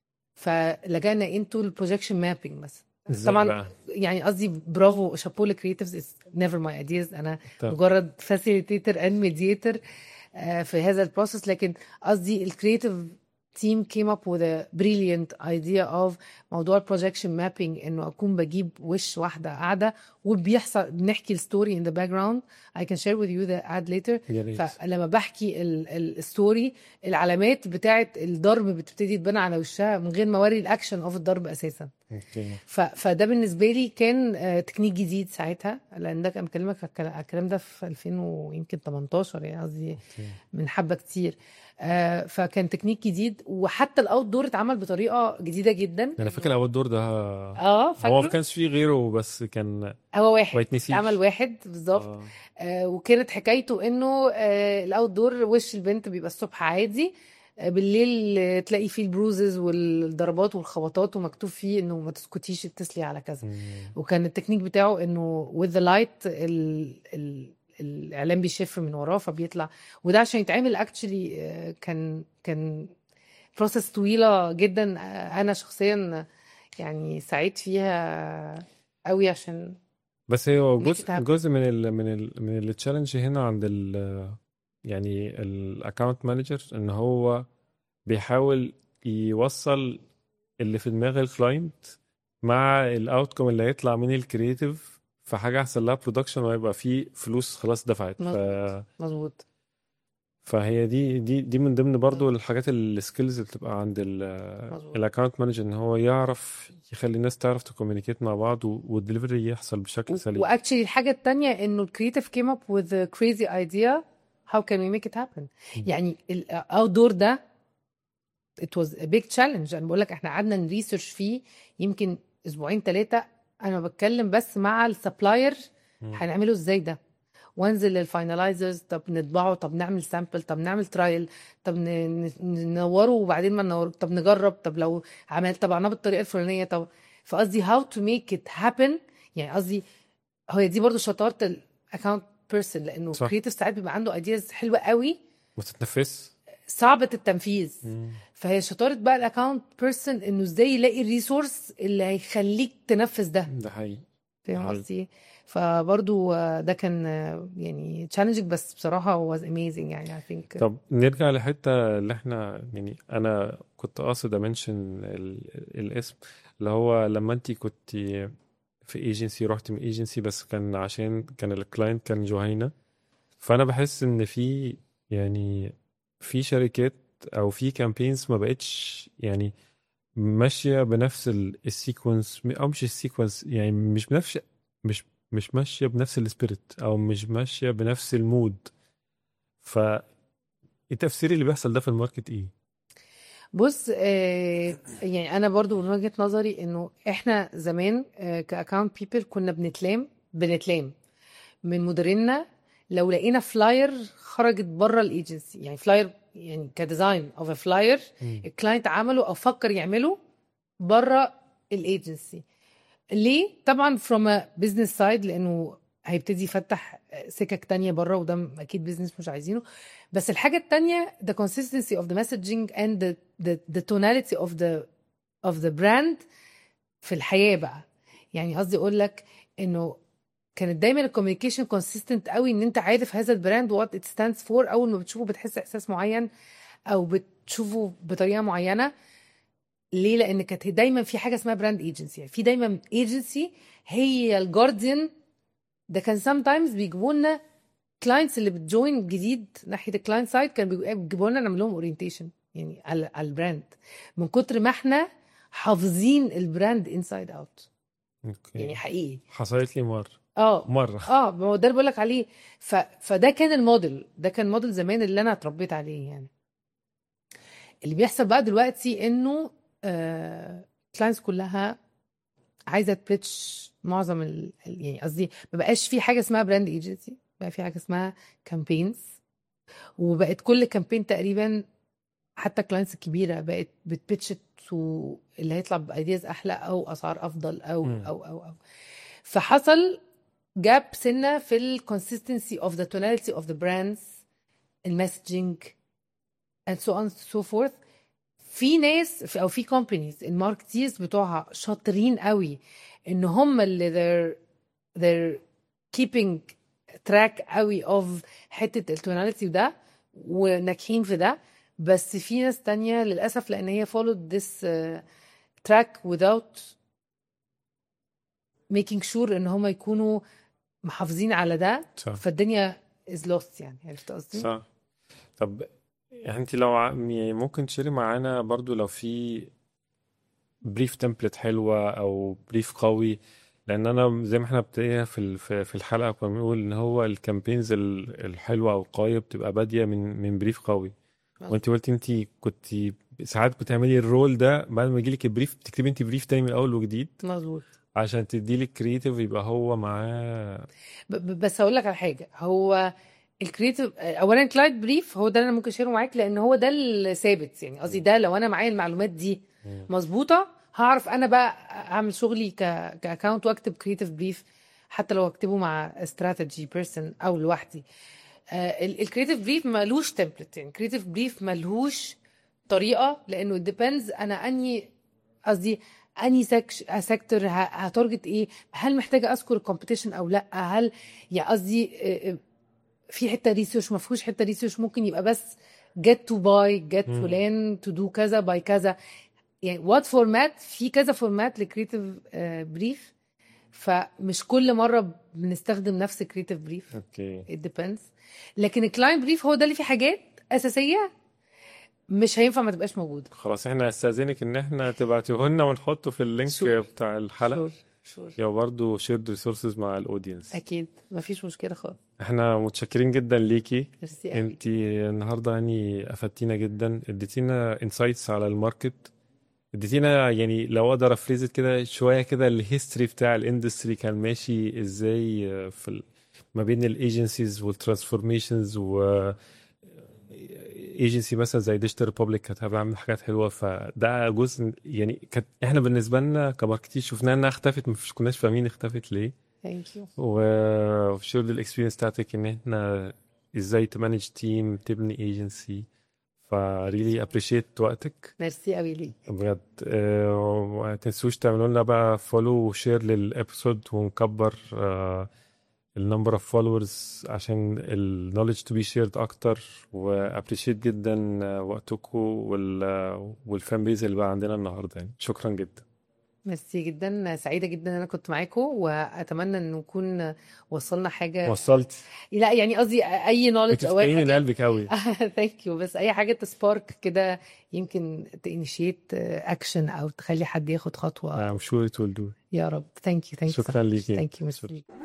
فلجأنا انتو البروجكشن مابينج مثلا ازاي طبعا بقى؟ يعني قصدي برافو شابو للكريتيفز اتس نيفر ماي ايدياز انا طب. مجرد فاسيليتيتور اند ميديتور في هذا البروسيس لكن قصدي الكريتيف تيم came up with a brilliant idea of موضوع البروجكشن مابينج انه اكون بجيب وش واحده قاعده وبيحصل بنحكي الستوري in the background I can share with you the ad later يا ريت فلما بحكي ال- ال- الستوري العلامات بتاعت الضرب بتبتدي تبان على وشها من غير ما اوري الاكشن اوف الضرب اساسا اوكي ف... فده بالنسبه لي كان آه، تكنيك جديد ساعتها لان ده كان بكلمك على الكلا- على الكلام ده في 2000 ويمكن 18 يعني قصدي اوكي من حبه كتير آه، فكان تكنيك جديد وحتى الاوت دور اتعمل بطريقه جديده جدا انا فاكر اول دور ده اه هو ما فاكره كانش فيه غيره بس كان هو واحد ما يتنسيش اتعمل واحد بالظبط آه. آه، وكانت حكايته انه آه، الاوت دور وش البنت بيبقى الصبح عادي آه، بالليل آه، تلاقي فيه البروزز والضربات والخبطات ومكتوب فيه انه ما تسكتيش اتصلي على كذا مم. وكان التكنيك بتاعه انه with the light ال ال الاعلام بيشف من وراه فبيطلع وده عشان يتعمل اكشلي كان كان بروسس طويله جدا آه، انا شخصيا يعني سعيت فيها قوي عشان بس هو مش جزء تعب. جزء من ال من ال من التشالنج هنا عند ال يعني الاكونت مانجر ان هو بيحاول يوصل اللي في دماغ الكلاينت مع الاوتكم اللي هيطلع من الكرييتيف في حاجه احسن لها برودكشن ويبقى في فلوس خلاص دفعت ف... مظبوط مظبوط فهي دي دي دي من ضمن برضو الحاجات السكيلز اللي بتبقى عند مظبوط الاكونت مانجر ان هو يعرف يخلي الناس تعرف تكومينيكيت مع بعض و- والدليفري يحصل بشكل سليم واكشلي الحاجه التانية انه الكريتيف كيم اب with a crazy idea how can we make it happen يعني الاوت دور ده it was a big challenge انا بقول لك احنا قعدنا نريسيرش فيه يمكن اسبوعين ثلاثه انا بتكلم بس مع السبلاير مم. هنعمله ازاي ده وانزل للفاينلايزرز طب نطبعه طب نعمل سامبل طب نعمل ترايل طب ن- ن- ننوره وبعدين ما ننوره طب نجرب طب لو عملت طبعناه بالطريقه الفلانيه طب فقصدي how to make it happen يعني قصدي هي دي برضو شطاره الاكونت بيرسون لانه صح. كريتيف ساعات بيبقى عنده ايدياز حلوه قوي وتتنفس صعبه التنفيذ فهي شطاره بقى الاكونت بيرسون انه ازاي يلاقي الريسورس اللي هيخليك تنفذ ده ده حقيقي فاهم حلو. قصدي فبرضو آه، ده كان آه، يعني تشالنجينج بس بصراحه was amazing يعني I think طب نرجع لحته اللي احنا يعني انا كنت قاصد امنشن الاسم اللي هو لما انت كنت في ايجنسي رحت من ايجنسي بس كان عشان كان الكلاينت كان جوهينا فانا بحس ان في يعني في شركات او في كامبينز ما بقتش يعني ماشيه بنفس ال- السيكونس او مش السيكونس يعني مش بنفس مش مش ماشيه بنفس السبيريت او مش ماشيه بنفس المود ف التفسير اللي بيحصل ده في الماركت ايه؟ بص آه يعني انا برضو من وجهة نظري انه احنا زمان آه كاكاونت بيبل كنا بنتلام بنتلام من مديريننا لو لقينا فلاير خرجت بره الايجنسي يعني فلاير يعني كديزاين اوف فلاير الكلاينت عمله او فكر يعمله بره الايجنسي ليه طبعا from a business side لانه هيبتدي يفتح سكك تانية بره وده م- اكيد بيزنس مش عايزينه بس الحاجه التانية the consistency of the messaging and the the, the tonality of the of the brand في الحياه بقى يعني قصدي اقول لك انه كانت دايما الكوميونيكيشن كونسيستنت قوي ان انت عارف هذا البراند وات ات ستاندز فور اول ما بتشوفه بتحس احساس معين او بتشوفه بطريقه معينه ليه لان كانت دايما في حاجه اسمها براند ايجنسي يعني في دايما ايجنسي هي الجارديان ده كان سام تايمز بيجيبوا لنا كلاينتس اللي بتجوين جديد ناحيه الكلاينت سايد كان بيجيبوا لنا نعمل لهم اورينتيشن يعني على على البراند من كتر ما احنا حافظين البراند انسايد اوت اوكي يعني حقيقي حصلت لي مره اه مره اه ما هو ده اللي بقول لك عليه ف... فده كان الموديل ده كان موديل زمان اللي انا اتربيت عليه يعني اللي بيحصل بقى دلوقتي انه آه كلاينتس كلها عايزه تبيتش معظم ال... ال- يعني قصدي ما بقاش في حاجه اسمها براند ايجنسي بقى في حاجه اسمها كامبينز وبقت كل كامبين تقريبا حتى الكلاينتس الكبيره بقت بتبيتش تو اللي هيطلع بايدياز احلى او اسعار افضل او مم. او او او فحصل جاب سنه في الكونسيستنسي اوف ذا توناليتي اوف ذا براندز المسجنج and so on and so forth في ناس في- او في كومبانيز الماركتيرز بتوعها شاطرين قوي ان هم اللي they're they're keeping track قوي of حته التوناليتي ده وناجحين في ده بس في ناس تانية للاسف لان هي followed this uh, track without making sure ان هم يكونوا محافظين على ده صح فالدنيا is lost يعني عرفت قصدي؟ صح طب يعني انت لو ع- يعني ممكن تشيري معانا برضو لو في بريف تمبلت حلوة او بريف قوي لان انا زي ما احنا ابتدينا في ال- في في الحلقة كنا بنقول ان هو الكامبينز ال- الحلوة او القوية بتبقى بادية من من بريف قوي وانت قلتي انت كنت ساعات بتعملي الرول ده بعد ما يجيلك البريف بتكتبي انت بريف تاني من اول وجديد مظبوط عشان تدي لك كرييتيف يبقى هو معاه ب- ب- بس هقول لك على حاجه هو الكريتيف اولا كلايد بريف هو ده اللي انا ممكن اشيره معاك لان هو ده الثابت يعني قصدي ده لو انا معايا المعلومات دي مظبوطه هعرف انا بقى اعمل شغلي ك كاكونت واكتب كريتيف بريف حتى لو اكتبه مع استراتيجي بيرسون او لوحدي الكريتيف بريف ملوش تمبلت يعني الكريتيف بريف ملهوش طريقه لانه ديبندز انا اني قصدي اني سيكتور هتارجت ايه هل محتاجه اذكر الكومبيتيشن او لا هل يعني قصدي آه، آه، في حته ريسيرش ما فيهوش حته ريسيرش ممكن يبقى بس جيت تو باي جيت مم. فلان تو دو كذا باي كذا يعني وات فورمات في كذا فورمات لكريتيف بريف فمش كل مره بنستخدم نفس الكريتيف بريف اوكي it depends لكن الكلاينت بريف هو ده اللي فيه حاجات اساسيه مش هينفع ما تبقاش موجوده خلاص احنا هستأذنك ان احنا تبعتوه لنا ونحطه في اللينك شور. بتاع الحلقة شور شور يا برضه شيرد ريسورسز مع الاودينس اكيد مفيش مشكله خالص احنا متشكرين جدا ليكي ميرسي قوي انت النهارده يعني افدتينا جدا اديتينا انسايتس على الماركت اديتينا يعني لو اقدر افريزت كده شويه كده الهيستوري بتاع الاندستري كان ماشي ازاي في ال... ما بين الايجنسيز والترانسفورميشنز و ايجنسي مثلا زي ديجيتال ريبوبليك كانت بتعمل حاجات حلوه فده جزء يعني كانت احنا بالنسبه لنا كماركتير شفناها انها اختفت مش كناش فاهمين اختفت ليه ثانك يو وشير الاكسبيرينس بتاعتك ان احنا ازاي تمانج تيم تبني ايجنسي فريلي ابريشيت وقتك ميرسي قوي ليك بجد آه، وما تنسوش تعملوا لنا بقى فولو وشير للابيسود ونكبر النمبر اوف فولورز عشان النولج تو بي شيرد اكتر وابريشيت جدا آه، وقتكم وال والفان بيز اللي بقى عندنا النهارده يعني شكرا جدا ميرسي جدا سعيده جدا ان انا كنت معاكم واتمنى ان نكون وصلنا حاجه وصلت لا يعني قصدي اي نولج او بتفتحيني اي لقلبك قوي ثانك يو بس اي حاجه تسبارك كده يمكن تانيشيت اكشن او تخلي حد ياخد خطوه I'm sure it will do يا رب ثانك يو ثانك يو شكرا ليكي ثانك يو ميرسي